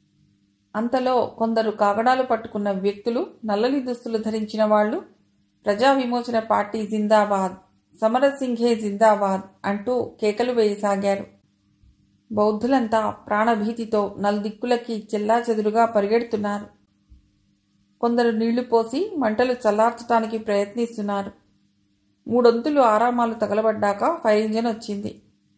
అంతలో కొందరు కాగడాలు పట్టుకున్న వ్యక్తులు నల్లని దుస్తులు ధరించిన వాళ్ళు ప్రజా విమోచన పార్టీ జిందాబాద్ సమరసింఘే జిందాబాద్ అంటూ కేకలు వేయసాగారు బౌద్ధులంతా ప్రాణభీతితో నలుదిక్కులకి చెల్లాచెదురుగా పరిగెడుతున్నారు కొందరు నీళ్లు పోసి మంటలు చల్లార్చడానికి ప్రయత్నిస్తున్నారు మూడొంతులు ఆరామాలు తగలబడ్డాక ఫైర్ ఇంజన్ వచ్చింది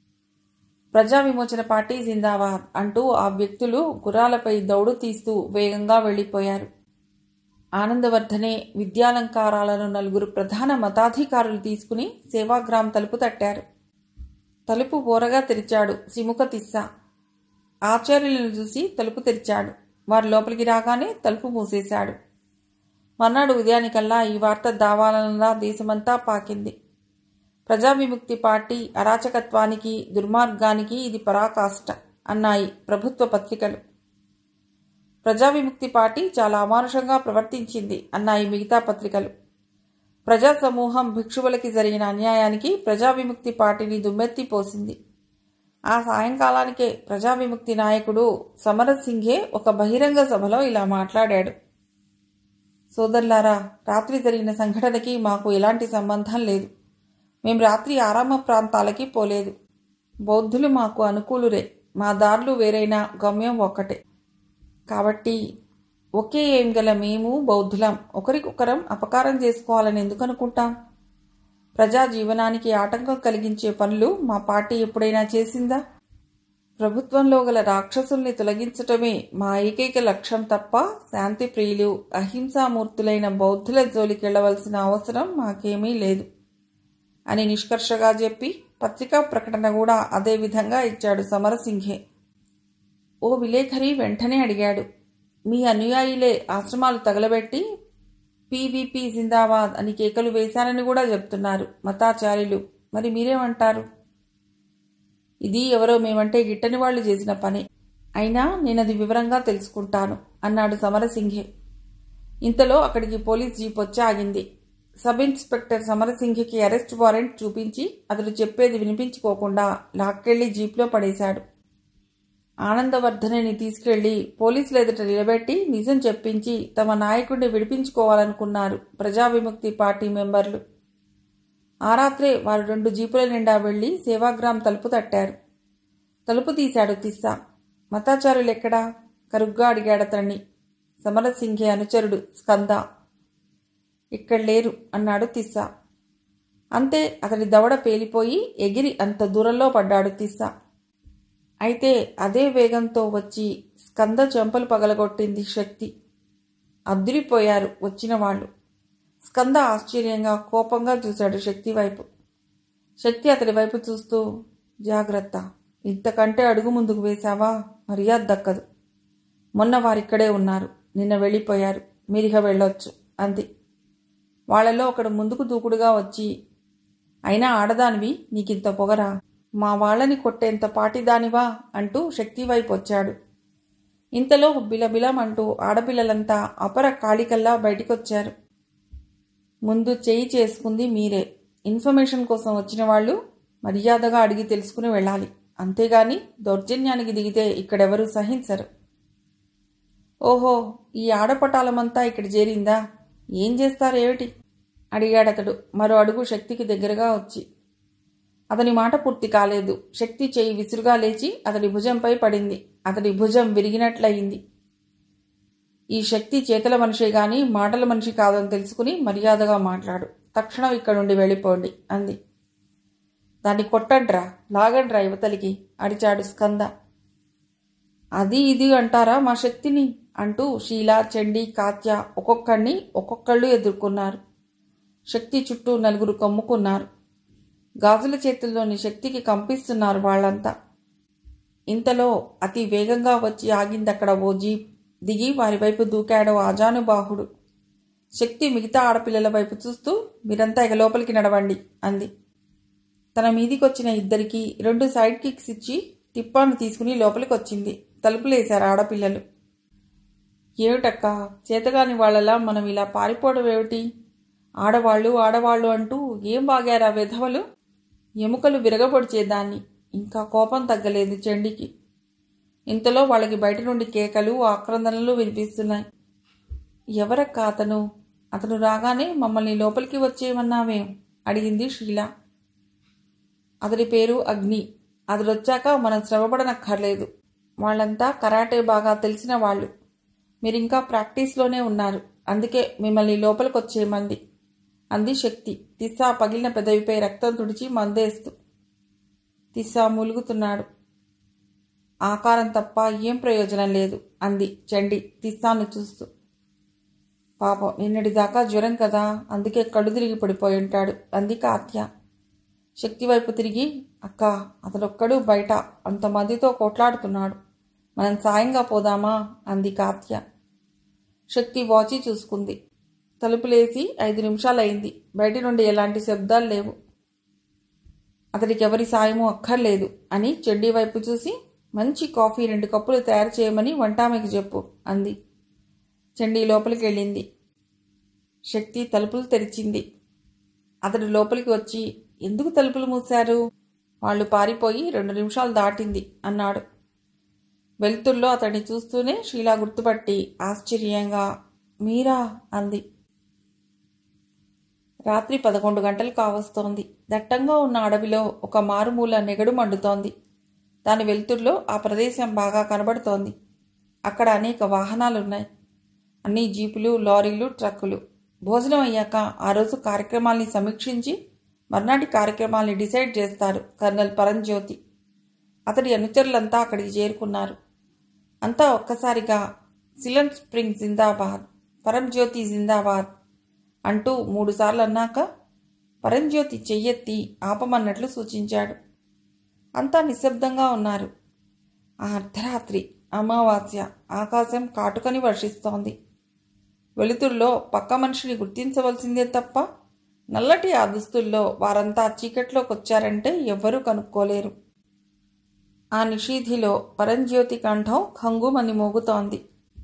ప్రజా విమోచన పార్టీ జిందాబాద్ అంటూ ఆ వ్యక్తులు గుర్రాలపై దౌడు తీస్తూ వేగంగా వెళ్లిపోయారు ఆనందవర్ధనే విద్యాలంకారాలను నలుగురు ప్రధాన మతాధికారులు తీసుకుని సేవాగ్రామ్ తలుపు తట్టారు తలుపు ఓరగా తెరిచాడు సిముక తిస్సా ఆచార్యులను చూసి తలుపు తెరిచాడు వారు లోపలికి రాగానే తలుపు మూసేశాడు మర్నాడు ఉదయానికల్లా ఈ వార్త దావాలనలా దేశమంతా పాకింది ప్రజా విముక్తి పార్టీ అరాచకత్వానికి దుర్మార్గానికి ఇది పరాకాష్ట అన్నాయి ప్రభుత్వ పత్రికలు ప్రజా విముక్తి పార్టీ చాలా అమానుషంగా ప్రవర్తించింది అన్నాయి మిగతా పత్రికలు ప్రజా సమూహం భిక్షువులకి జరిగిన అన్యాయానికి ప్రజా విముక్తి పార్టీని దుమ్మెత్తి పోసింది ఆ సాయంకాలానికే ప్రజా విముక్తి నాయకుడు సమరత్ సింఘే ఒక బహిరంగ సభలో ఇలా మాట్లాడాడు సోదరులారా రాత్రి జరిగిన సంఘటనకి మాకు ఎలాంటి సంబంధం లేదు మేము రాత్రి ఆరామ ప్రాంతాలకి పోలేదు బౌద్ధులు మాకు అనుకూలురే మా దారులు వేరైనా గమ్యం ఒక్కటే కాబట్టి ఒకే ఏం గల మేము బౌద్ధులం ఒకరికొకరం అపకారం చేసుకోవాలని ఎందుకు అనుకుంటాం ప్రజా జీవనానికి ఆటంకం కలిగించే పనులు మా పార్టీ ఎప్పుడైనా చేసిందా ప్రభుత్వంలో గల రాక్షసుల్ని తొలగించటమే మా ఏకైక లక్ష్యం తప్ప శాంతి ప్రియులు అహింసామూర్తులైన బౌద్ధుల జోలికెళ్లవలసిన అవసరం మాకేమీ లేదు అని నిష్కర్షగా చెప్పి పత్రికా ప్రకటన కూడా అదే విధంగా ఇచ్చాడు సమరసింఘే ఓ విలేఖరి వెంటనే అడిగాడు మీ అనుయాయులే ఆశ్రమాలు తగలబెట్టి పీవీపీ జిందాబాద్ అని కేకలు వేశారని కూడా చెప్తున్నారు మతాచార్యులు మరి మీరేమంటారు ఇది ఎవరో మేమంటే గిట్టని వాళ్ళు చేసిన పని అయినా నేనది వివరంగా తెలుసుకుంటాను అన్నాడు సమరసింఘే ఇంతలో అక్కడికి పోలీస్ జీప్ వచ్చి ఆగింది సబ్ ఇన్స్పెక్టర్ సమరసింఘకి అరెస్ట్ వారెంట్ చూపించి అతడు చెప్పేది వినిపించుకోకుండా లాక్కెళ్లి జీప్లో పడేశాడు ఆనందవర్ధనేని తీసుకెళ్లి పోలీసులు ఎదుట నిలబెట్టి నిజం చెప్పించి తమ నాయకుడిని విడిపించుకోవాలనుకున్నారు ప్రజా విముక్తి పార్టీ మెంబర్లు ఆ రాత్రే వారు రెండు జీపుల నిండా వెళ్లి సేవాగ్రామ్ తలుపు తట్టారు తలుపు తీశాడు తిస్సా మతాచారులెక్కడా కరుగ్గా అడిగాడతన్ని సమరసింఘే అనుచరుడు స్కంద ఇక్కడ లేరు అన్నాడు తిస్సా అంతే అతడి దవడ పేలిపోయి ఎగిరి అంత దూరంలో పడ్డాడు తిస్సా అయితే అదే వేగంతో వచ్చి స్కంద చెంపలు పగలగొట్టింది శక్తి అద్దురిపోయారు వచ్చిన వాళ్ళు స్కంద ఆశ్చర్యంగా కోపంగా చూశాడు శక్తి వైపు శక్తి అతడి వైపు చూస్తూ జాగ్రత్త ఇంతకంటే అడుగు ముందుకు వేశావా మర్యాద దక్కదు మొన్న వారిక్కడే ఉన్నారు నిన్న వెళ్ళిపోయారు మీరిక వెళ్ళొచ్చు అంది వాళ్లలో ఒకడు ముందుకు దూకుడుగా వచ్చి అయినా ఆడదానివి నీకింత పొగరా మా వాళ్ళని కొట్టేంత పాటిదానివా అంటూ శక్తి వైపు వచ్చాడు ఇంతలో బిలబిలం అంటూ ఆడపిల్లలంతా అపర కాళికల్లా బయటికొచ్చారు ముందు చేయి చేసుకుంది మీరే ఇన్ఫర్మేషన్ కోసం వచ్చిన వాళ్ళు మర్యాదగా అడిగి తెలుసుకుని వెళ్ళాలి అంతేగాని దౌర్జన్యానికి దిగితే ఇక్కడెవరూ సహించరు ఓహో ఈ ఆడపటాలమంతా ఇక్కడ చేరిందా ఏం చేస్తారేమిటి అడిగాడతడు మరో అడుగు శక్తికి దగ్గరగా వచ్చి అతని మాట పూర్తి కాలేదు శక్తి చేయి విసురుగా లేచి అతడి భుజంపై పడింది అతడి భుజం విరిగినట్లయింది ఈ శక్తి చేతల మనిషే గాని మాటల మనిషి కాదని తెలుసుకుని మర్యాదగా మాట్లాడు తక్షణం ఇక్కడ నుండి వెళ్ళిపోండి అంది దాన్ని కొట్టండ్రా లాగండ్రా యువతలికి అడిచాడు స్కంద అది ఇది అంటారా మా శక్తిని అంటూ షీలా చండి కాత్య ఒక్కొక్కడిని ఒక్కొక్కళ్ళు ఎదుర్కొన్నారు శక్తి చుట్టూ నలుగురు కమ్ముకున్నారు గాజుల చేతుల్లోని శక్తికి కంపిస్తున్నారు వాళ్ళంతా ఇంతలో అతి వేగంగా వచ్చి ఆగిందక్కడ ఓ జీప్ దిగి వారి వైపు దూకాడో ఆజానుబాహుడు శక్తి మిగతా ఆడపిల్లల వైపు చూస్తూ మీరంతా ఇక లోపలికి నడవండి అంది తన మీదికొచ్చిన ఇద్దరికి రెండు సైడ్ కిక్స్ ఇచ్చి టిప్పాను తీసుకుని లోపలికి వచ్చింది తలుపులేశారు ఆడపిల్లలు ఏమిటక్క చేతగాని వాళ్ళలా మనం ఇలా పారిపోవడం ఏమిటి ఆడవాళ్ళు ఆడవాళ్ళు అంటూ ఏం బాగారా విధవలు ఎముకలు విరగబొడిచేదాన్ని ఇంకా కోపం తగ్గలేదు చెండికి ఇంతలో వాళ్ళకి బయట నుండి కేకలు ఆక్రందనలు వినిపిస్తున్నాయి ఎవరక్క అతను అతను రాగానే మమ్మల్ని లోపలికి వచ్చేయమన్నావేం అడిగింది షీల అతడి పేరు అగ్ని అతడొచ్చాక మనం శ్రమపడనక్కర్లేదు వాళ్ళంతా కరాటే బాగా తెలిసిన వాళ్ళు మీరింకా ప్రాక్టీస్లోనే ఉన్నారు అందుకే మిమ్మల్ని లోపలికి వచ్చేయమంది అంది శక్తి తిస్సా పగిలిన పెదవిపై రక్తం తుడిచి మందేస్తూ తిస్సా మూలుగుతున్నాడు ఆకారం తప్ప ఏం ప్రయోజనం లేదు అంది చండి తిస్సాను చూస్తూ పాపం నిన్నటిదాకా జ్వరం కదా అందుకే కళ్ళు తిరిగి పడిపోయి ఉంటాడు అంది కాత్య శక్తి వైపు తిరిగి అక్క అతడొక్కడు బయట అంతమందితో కొట్లాడుతున్నాడు మనం సాయంగా పోదామా అంది కాత్య శక్తి వాచి చూసుకుంది తలుపులేసి ఐదు నిమిషాలైంది బయటి నుండి ఎలాంటి శబ్దాలు లేవు అతడికి ఎవరి సాయము అక్కర్లేదు అని చెడ్డీ వైపు చూసి మంచి కాఫీ రెండు కప్పులు తయారు చేయమని వంటామెకి చెప్పు అంది చండీ లోపలికి వెళ్ళింది శక్తి తలుపులు తెరిచింది అతడు లోపలికి వచ్చి ఎందుకు తలుపులు మూశారు వాళ్ళు పారిపోయి రెండు నిమిషాలు దాటింది అన్నాడు వెలుతుల్లో అతన్ని చూస్తూనే షీలా గుర్తుపట్టి ఆశ్చర్యంగా మీరా అంది రాత్రి పదకొండు గంటలు కావస్తోంది దట్టంగా ఉన్న అడవిలో ఒక మారుమూల నెగడు మండుతోంది దాని వెలుతుర్లో ఆ ప్రదేశం బాగా కనబడుతోంది అక్కడ అనేక వాహనాలున్నాయి అన్ని జీపులు లారీలు ట్రక్కులు భోజనం అయ్యాక ఆ రోజు కార్యక్రమాల్ని సమీక్షించి మర్నాటి కార్యక్రమాల్ని డిసైడ్ చేస్తారు కర్నల్ పరంజ్యోతి అతడి అనుచరులంతా అక్కడికి చేరుకున్నారు అంతా ఒక్కసారిగా సిలన్ స్ప్రింగ్ జిందాబాద్ పరంజ్యోతి జిందాబాద్ అంటూ మూడుసార్లు అన్నాక పరంజ్యోతి చెయ్యెత్తి ఆపమన్నట్లు సూచించాడు అంతా నిశ్శబ్దంగా ఉన్నారు ఆ అర్ధరాత్రి అమావాస్య ఆకాశం కాటుకని వర్షిస్తోంది వెలుతురులో పక్క మనిషిని గుర్తించవలసిందే తప్ప నల్లటి ఆ దుస్తుల్లో వారంతా చీకట్లోకి వచ్చారంటే ఎవ్వరూ కనుక్కోలేరు ఆ నిషీధిలో పరంజ్యోతి కంఠం ఖంగుమని మోగుతోంది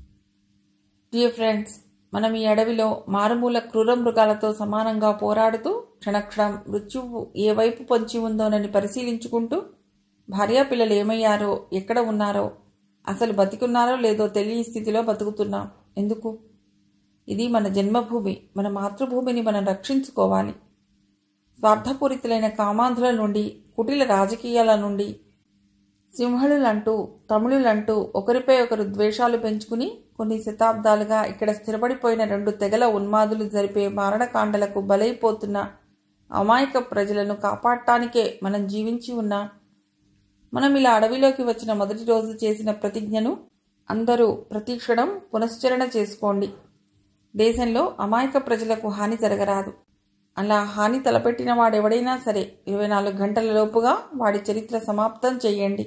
డియర్ ఫ్రెండ్స్ మనం ఈ అడవిలో మారుమూల క్రూర మృగాలతో సమానంగా పోరాడుతూ క్షణక్షణం మృత్యువు ఏ వైపు పొంచి ఉందోనని పరిశీలించుకుంటూ భార్యాపిల్లలు ఏమయ్యారో ఎక్కడ ఉన్నారో అసలు బతికున్నారో లేదో తెలియని స్థితిలో బతుకుతున్నాం ఎందుకు ఇది మన జన్మభూమి మన మాతృభూమిని మనం రక్షించుకోవాలి స్వార్థపూరితులైన కామాంధుల నుండి కుటిల రాజకీయాల నుండి సింహళులంటూ తమిళులంటూ ఒకరిపై ఒకరు ద్వేషాలు పెంచుకుని కొన్ని శతాబ్దాలుగా ఇక్కడ స్థిరపడిపోయిన రెండు తెగల ఉన్మాదులు జరిపే మారణకాండలకు బలైపోతున్న అమాయక ప్రజలను కాపాడటానికే మనం జీవించి ఉన్నాం మనం ఇలా అడవిలోకి వచ్చిన మొదటి రోజు చేసిన ప్రతిజ్ఞను అందరూ ప్రతిక్షణం పునశ్చరణ చేసుకోండి దేశంలో అమాయక ప్రజలకు హాని జరగరాదు అలా హాని తలపెట్టిన వాడెవడైనా సరే ఇరవై నాలుగు గంటల లోపుగా వాడి చరిత్ర సమాప్తం చేయండి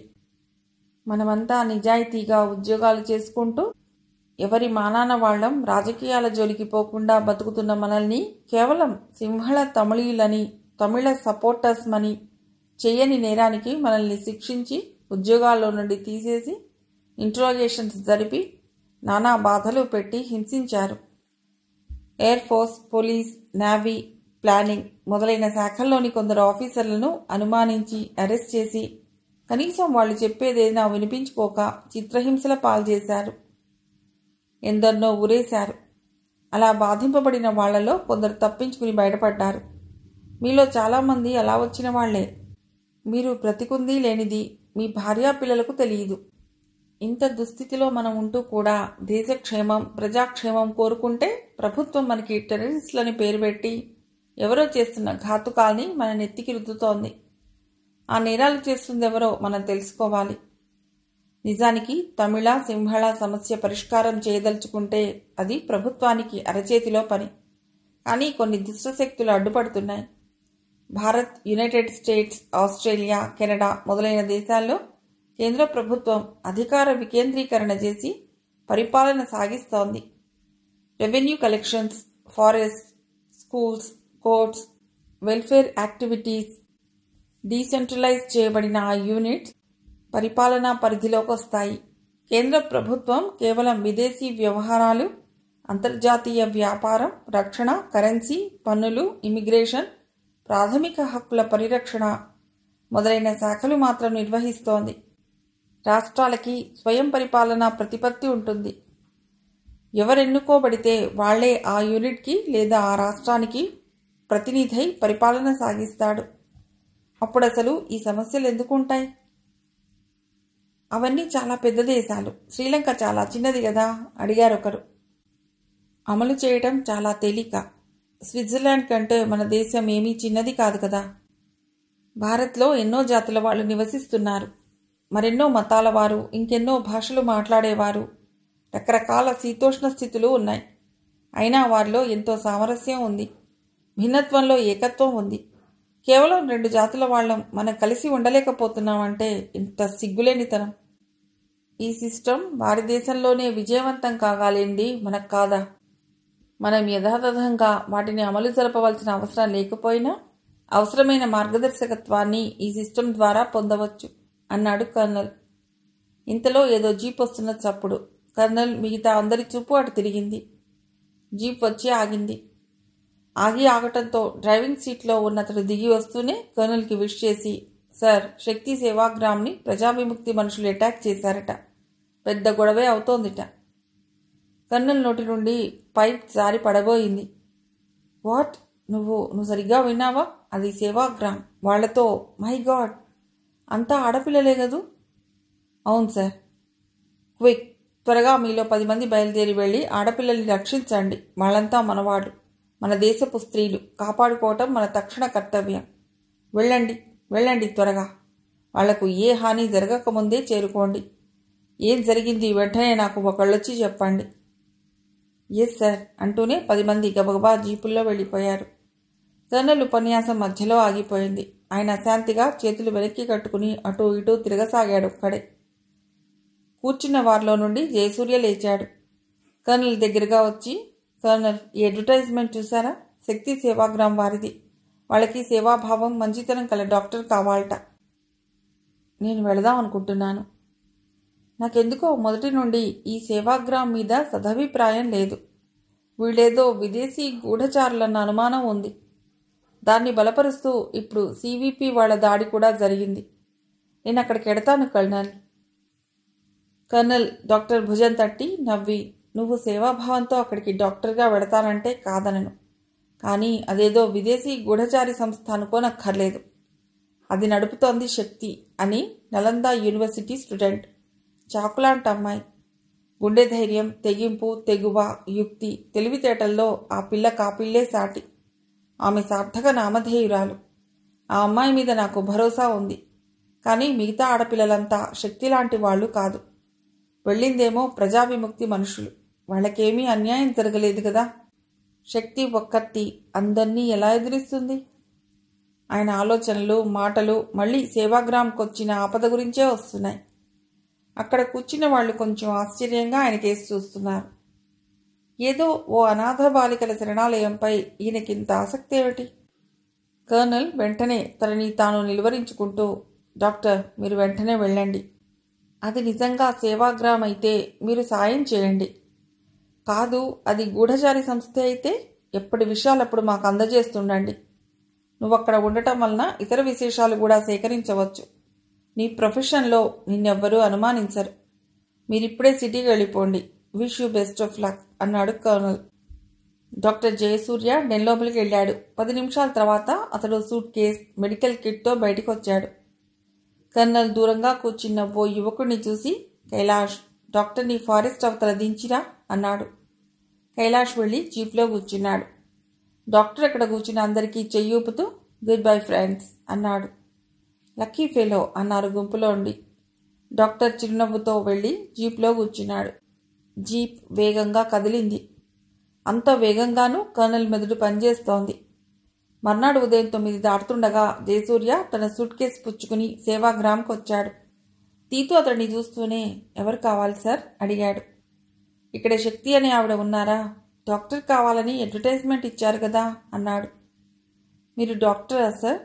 మనమంతా నిజాయితీగా ఉద్యోగాలు చేసుకుంటూ ఎవరి మానాన వాళ్ళం రాజకీయాల జోలికి పోకుండా బతుకుతున్న మనల్ని కేవలం సింహళ తమిళీయులని తమిళ సపోర్టర్స్ మని చెయ్యని నేరానికి మనల్ని శిక్షించి ఉద్యోగాల్లో నుండి తీసేసి ఇంట్రోగేషన్స్ జరిపి నానా బాధలు పెట్టి హింసించారు air force police navy planning మొదలైన శాఖల్లోని కొందరు ఆఫీసర్లను అనుమానించి అరెస్ట్ చేసి కనీసం వాళ్ళు చెప్పేదేనా వినిపించుకోక చిత్రహింసల పాల్చేశారు ఎందరినో ఊరేశారు అలా బాధింపబడిన వాళ్లలో కొందరు తప్పించుకుని బయటపడ్డారు మీలో చాలామంది అలా వచ్చిన వాళ్లే మీరు బ్రతికుంది లేనిది మీ భార్యా పిల్లలకు తెలియదు ఇంత దుస్థితిలో మనం ఉంటూ కూడా దేశక్షేమం ప్రజాక్షేమం కోరుకుంటే ప్రభుత్వం మనకి టెర్రరిస్టులని పేరు పెట్టి ఎవరో చేస్తున్న ఘాతుకాల్ని మన నెత్తికి రుద్దుతోంది ఆ నేరాలు చేస్తుంది ఎవరో మనం తెలుసుకోవాలి నిజానికి తమిళ సింహళ సమస్య పరిష్కారం చేయదలుచుకుంటే అది ప్రభుత్వానికి అరచేతిలో పని కానీ కొన్ని దుష్టశక్తులు అడ్డుపడుతున్నాయి Bharat United States Australia Canada మొదలైన దేశాల్లో కేంద్ర ప్రభుత్వం అధికార వికేంద్రీకరణ చేసి పరిపాలన సాగిస్తోంది revenue collections forest schools courts welfare activities decentralize చేయబడిన ఆ యూనిట్స్ పరిపాలనా పరిధిలోకి వస్తాయి కేంద్ర ప్రభుత్వం కేవలం విదేశీ వ్యవహారాలు అంతర్జాతీయ వ్యాపారం రక్షణ కరెన్సీ పన్నులు ఇమిగ్రేషన్ ప్రాథమిక హక్కుల పరిరక్షణ మొదలైన శాఖలు మాత్రం నిర్వహిస్తోంది రాష్ట్రాలకి స్వయం పరిపాలనా ప్రతిపత్తి ఉంటుంది ఎవరెన్నుకోబడితే వాళ్లే ఆ యూనిట్కి లేదా ఆ రాష్ట్రానికి ప్రతినిధై పరిపాలన సాగిస్తాడు అప్పుడు అసలు ఈ సమస్యలు ఎందుకు ఉంటాయి అవన్నీ చాలా పెద్ద దేశాలు శ్రీలంక చాలా చిన్నది కదా అడిగారు ఒకరు అమలు చేయటం చాలా తేలిక స్విట్జర్లాండ్ కంటే మన దేశం ఏమీ చిన్నది కాదు కదా భారత్లో ఎన్నో జాతుల వాళ్ళు నివసిస్తున్నారు మరెన్నో మతాల వారు ఇంకెన్నో భాషలు మాట్లాడేవారు రకరకాల శీతోష్ణ స్థితులు ఉన్నాయి అయినా వారిలో ఎంతో సామరస్యం ఉంది భిన్నత్వంలో ఏకత్వం ఉంది కేవలం రెండు జాతుల వాళ్ళం మనం కలిసి ఉండలేకపోతున్నామంటే ఇంత సిగ్గులేనితనం ఈ సిస్టమ్ వారి దేశంలోనే విజయవంతం కాగాలేండి మనకు కాదా మనం యథాతథంగా వాటిని అమలు జరపవలసిన అవసరం లేకపోయినా అవసరమైన మార్గదర్శకత్వాన్ని ఈ సిస్టమ్ ద్వారా పొందవచ్చు అన్నాడు కర్నల్ ఇంతలో ఏదో జీప్ వస్తున్న చప్పుడు కర్నల్ మిగతా అందరి చూపు అటు తిరిగింది జీప్ వచ్చి ఆగింది ఆగి ఆగటంతో డ్రైవింగ్ సీట్లో ఉన్నతడు దిగి వస్తూనే కర్నల్కి విష్ చేసి సార్ శక్తి సేవాగ్రామ్ని ప్రజావిముక్తి మనుషులు అటాక్ చేశారట పెద్ద గొడవే అవుతోందిట కర్నల్ నోటి నుండి పైప్ జారి పడబోయింది వాట్ నువ్వు నువ్వు సరిగ్గా విన్నావా అది సేవాగ్రామ్ వాళ్లతో మై గాడ్ అంతా ఆడపిల్లలే కదూ అవును సార్ క్విక్ త్వరగా మీలో పది మంది బయలుదేరి వెళ్ళి ఆడపిల్లల్ని రక్షించండి వాళ్ళంతా మనవాళ్ళు మన దేశపు స్త్రీలు కాపాడుకోవటం మన తక్షణ కర్తవ్యం వెళ్ళండి వెళ్ళండి త్వరగా వాళ్లకు ఏ హాని జరగకముందే చేరుకోండి ఏం జరిగింది వెంటనే నాకు ఒకళ్ళొచ్చి చెప్పండి ఎస్ సార్ అంటూనే పది మంది గబగబా జీపుల్లో వెళ్ళిపోయారు కర్నల్ ఉపన్యాసం మధ్యలో ఆగిపోయింది ఆయన అశాంతిగా చేతులు వెనక్కి కట్టుకుని అటూ ఇటూ తిరగసాగాడు ఒక్కడే కూర్చున్న వారిలో నుండి జయసూర్య లేచాడు కర్నల్ దగ్గరగా వచ్చి కర్నల్ ఈ అడ్వర్టైజ్మెంట్ చూసారా శక్తి సేవాగ్రామ్ వారిది వాళ్ళకి సేవాభావం మంచితనం కల డాక్టర్ కావాలట నేను వెళదాం అనుకుంటున్నాను నాకెందుకో మొదటి నుండి ఈ సేవాగ్రామ్ మీద సదభిప్రాయం లేదు వీళ్ళేదో విదేశీ గూఢచారులన్న అనుమానం ఉంది దాన్ని బలపరుస్తూ ఇప్పుడు సివిపి వాళ్ళ దాడి కూడా జరిగింది నేను అక్కడికి ఎడతాను కర్నల్ కర్నల్ డాక్టర్ భుజం తట్టి నవ్వి నువ్వు సేవాభావంతో అక్కడికి డాక్టర్గా వెడతానంటే కాదనను కానీ అదేదో విదేశీ గూఢచారి సంస్థ అనుకోనక్కర్లేదు అది నడుపుతోంది శక్తి అని నలంద యూనివర్సిటీ స్టూడెంట్ చాకులాంటి అమ్మాయి గుండె ధైర్యం తెగింపు తెగువ యుక్తి తెలివితేటల్లో ఆ పిల్ల కాపిళ్లే సాటి ఆమె సార్థక నామధేయురాలు ఆ అమ్మాయి మీద నాకు భరోసా ఉంది కానీ మిగతా ఆడపిల్లలంతా శక్తి లాంటి వాళ్ళు కాదు వెళ్ళిందేమో ప్రజా విముక్తి మనుషులు వాళ్ళకేమీ అన్యాయం జరగలేదు కదా శక్తి ఒక్కత్తి అందర్నీ ఎలా ఎదిరిస్తుంది ఆయన ఆలోచనలు మాటలు మళ్ళీ సేవాగ్రామ్కొచ్చిన ఆపద గురించే వస్తున్నాయి అక్కడ కూర్చున్న వాళ్ళు కొంచెం ఆశ్చర్యంగా ఆయన కేసు చూస్తున్నారు ఏదో ఓ అనాథ బాలికల శరణాలయంపై ఈయనకింత ఆసక్తి ఏమిటి కర్నల్ వెంటనే తనని తాను నిలువరించుకుంటూ డాక్టర్ మీరు వెంటనే వెళ్ళండి అది నిజంగా సేవాగ్రామ్ అయితే మీరు సాయం చేయండి కాదు అది గూఢచారి సంస్థ అయితే ఎప్పటి విషయాలప్పుడు మాకు అందజేస్తుండండి నువ్వు అక్కడ ఉండటం వలన ఇతర విశేషాలు కూడా సేకరించవచ్చు నీ ప్రొఫెషన్లో నిన్నెవ్వరూ అనుమానించరు మీరిప్పుడే సిటీకి వెళ్ళిపోండి wish you best of luck అన్నాడు కర్నల్ డాక్టర్ జయసూర్య డెన్లోపలికి వెళ్ళాడు పది నిమిషాల తర్వాత అతడు సూట్ కేస్ మెడికల్ కిట్తో బయటికి వచ్చాడు కర్నల్ దూరంగా కూర్చున్న ఓ యువకుడిని చూసి కైలాష్ డాక్టర్ని ఫారెస్ట్ అవతల దించిరా అన్నాడు కైలాష్ వెళ్ళి జీప్లో కూర్చున్నాడు డాక్టర్ అక్కడ కూర్చున్న అందరికీ చెయ్యూపుతూ గుడ్ బై ఫ్రెండ్స్ అన్నాడు లక్కీ ఫెలో అన్నారు గుంపులో ఉండి డాక్టర్ చిరునవ్వుతో వెళ్ళి జీప్లో కూర్చున్నాడు జీప్ వేగంగా కదిలింది అంత వేగంగానూ కర్నల్ మెదడు పనిచేస్తోంది మర్నాడు ఉదయం తొమ్మిది దాటుతుండగా జయసూర్య తన సూట్ కేసు పుచ్చుకుని సేవాగ్రామ్కి వచ్చాడు తీతు అతడిని చూస్తూనే ఎవరు కావాలి సార్ అడిగాడు ఇక్కడ శక్తి అనే ఆవిడ ఉన్నారా డాక్టర్ కావాలని అడ్వర్టైజ్మెంట్ ఇచ్చారు కదా అన్నాడు మీరు డాక్టరా సార్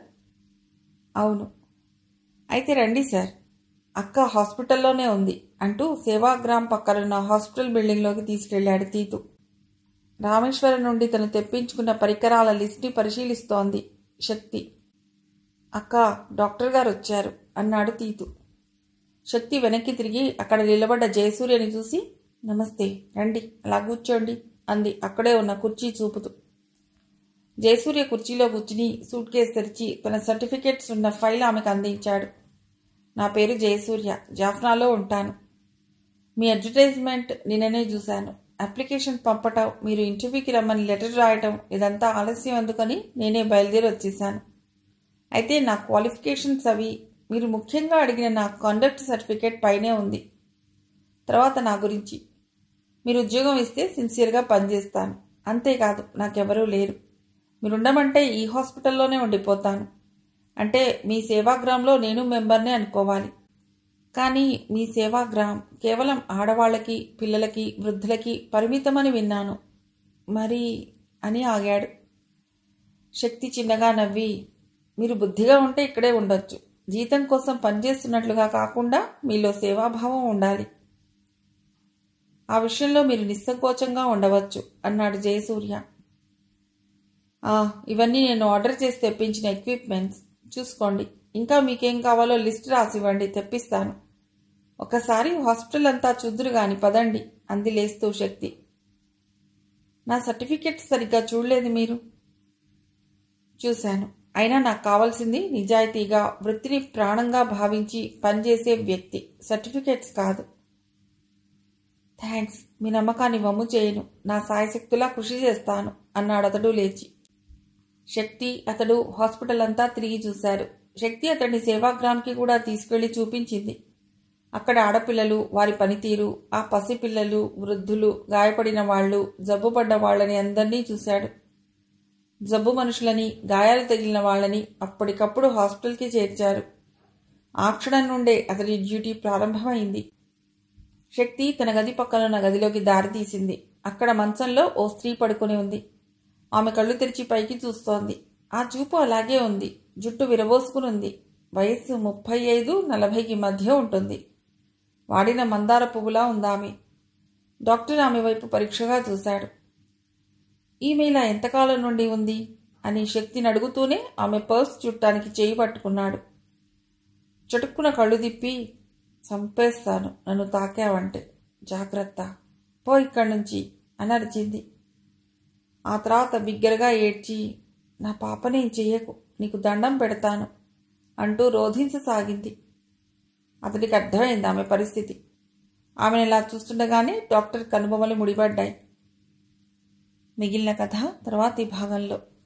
అవును అయితే రండి సార్ అక్క హాస్పిటల్లోనే ఉంది అంటూ సేవాగ్రామ్ పక్కనున్న హాస్పిటల్ బిల్డింగ్లోకి తీసుకెళ్లాడు తీతు రామేశ్వరం నుండి తను తెప్పించుకున్న పరికరాల లిస్ట్ని పరిశీలిస్తోంది శక్తి అక్క డాక్టర్ గారు వచ్చారు అన్నాడు తీతు శక్తి వెనక్కి తిరిగి అక్కడ నిలబడ్డ జయసూర్యని చూసి నమస్తే రండి అలా కూర్చోండి అంది అక్కడే ఉన్న కుర్చీ చూపుతూ జయసూర్య కుర్చీలో కూర్చుని సూట్ కేసు తెరిచి తన సర్టిఫికెట్స్ ఉన్న ఫైల్ ఆమెకు అందించాడు నా పేరు జయసూర్య జాఫ్నాలో ఉంటాను మీ అడ్వర్టైజ్మెంట్ నిన్ననే చూశాను అప్లికేషన్ పంపటం మీరు ఇంటర్వ్యూకి రమ్మని లెటర్ రాయటం ఇదంతా ఆలస్యం అందుకని నేనే బయలుదేరి వచ్చేసాను అయితే నా క్వాలిఫికేషన్స్ అవి మీరు ముఖ్యంగా అడిగిన నా కాండక్ట్ సర్టిఫికేట్ పైనే ఉంది తర్వాత నా గురించి మీరు ఉద్యోగం ఇస్తే సిన్సియర్గా పనిచేస్తాను అంతేకాదు నాకెవరూ లేరు మీరుండమంటే ఈ హాస్పిటల్లోనే ఉండిపోతాను అంటే మీ సేవాగ్రామ్లో నేను మెంబర్నే అనుకోవాలి కానీ మీ సేవాగ్రామ్ కేవలం ఆడవాళ్ళకి పిల్లలకి వృద్ధులకి పరిమితమని విన్నాను మరి అని ఆగాడు శక్తి చిన్నగా నవ్వి మీరు బుద్ధిగా ఉంటే ఇక్కడే ఉండొచ్చు జీతం కోసం పనిచేస్తున్నట్లుగా కాకుండా మీలో సేవాభావం ఉండాలి ఆ విషయంలో మీరు నిస్సంకోచంగా ఉండవచ్చు అన్నాడు జయసూర్య ఇవన్నీ నేను ఆర్డర్ చేసి తెప్పించిన ఎక్విప్మెంట్స్ చూసుకోండి ఇంకా మీకేం కావాలో లిస్ట్ రాసివ్వండి తెప్పిస్తాను ఒకసారి హాస్పిటల్ అంతా చూద్దురు గాని పదండి అంది లేస్తూ శక్తి నా సర్టిఫికెట్ సరిగ్గా చూడలేదు మీరు చూశాను అయినా నాకు కావాల్సింది నిజాయితీగా వృత్తిని ప్రాణంగా భావించి పనిచేసే వ్యక్తి సర్టిఫికెట్స్ కాదు థ్యాంక్స్ మీ నమ్మకాన్ని వమ్ము చేయను నా సాయశక్తులా కృషి చేస్తాను అన్నాడు అతడు లేచి శక్తి అతడు హాస్పిటల్ అంతా తిరిగి చూశారు శక్తి అతడిని సేవాగ్రామ్కి కూడా తీసుకెళ్లి చూపించింది అక్కడ ఆడపిల్లలు వారి పనితీరు ఆ పసిపిల్లలు వృద్ధులు గాయపడిన వాళ్ళు జబ్బుపడ్డ వాళ్ళని అందరినీ చూశాడు జబ్బు మనుషులని గాయాలు తగిలిన వాళ్ళని అప్పటికప్పుడు హాస్పిటల్కి చేర్చారు ఆ క్షణం నుండే అతడి డ్యూటీ ప్రారంభమైంది శక్తి తన గది పక్కనున్న గదిలోకి దారి తీసింది అక్కడ మంచంలో ఓ స్త్రీ పడుకుని ఉంది ఆమె కళ్ళు తెరిచి పైకి చూస్తోంది ఆ చూపు అలాగే ఉంది జుట్టు విరబోసుకునుంది వయస్సు ముప్పై ఐదు నలభైకి మధ్య ఉంటుంది వాడిన మందార పువ్వులా ఉందామె డాక్టర్ ఆమె వైపు పరీక్షగా చూశాడు ఈమె ఇలా ఎంతకాలం నుండి ఉంది అని శక్తిని అడుగుతూనే ఆమె పర్స్ చుట్టానికి చేయి పట్టుకున్నాడు చటుక్కున కళ్ళు తిప్పి చంపేస్తాను నన్ను తాకావంటే జాగ్రత్త పో ఇక్కడి నుంచి అని అరిచింది ఆ తర్వాత బిగ్గరగా ఏడ్చి నా పాపని చెయ్యకు నీకు దండం పెడతాను అంటూ రోధించసాగింది అతడికి అర్థమైంది ఆమె పరిస్థితి ఆమెను ఇలా చూస్తుండగానే డాక్టర్ కనుబొమలు ముడిపడ్డాయి మిగిలిన కథ తర్వాతి భాగంలో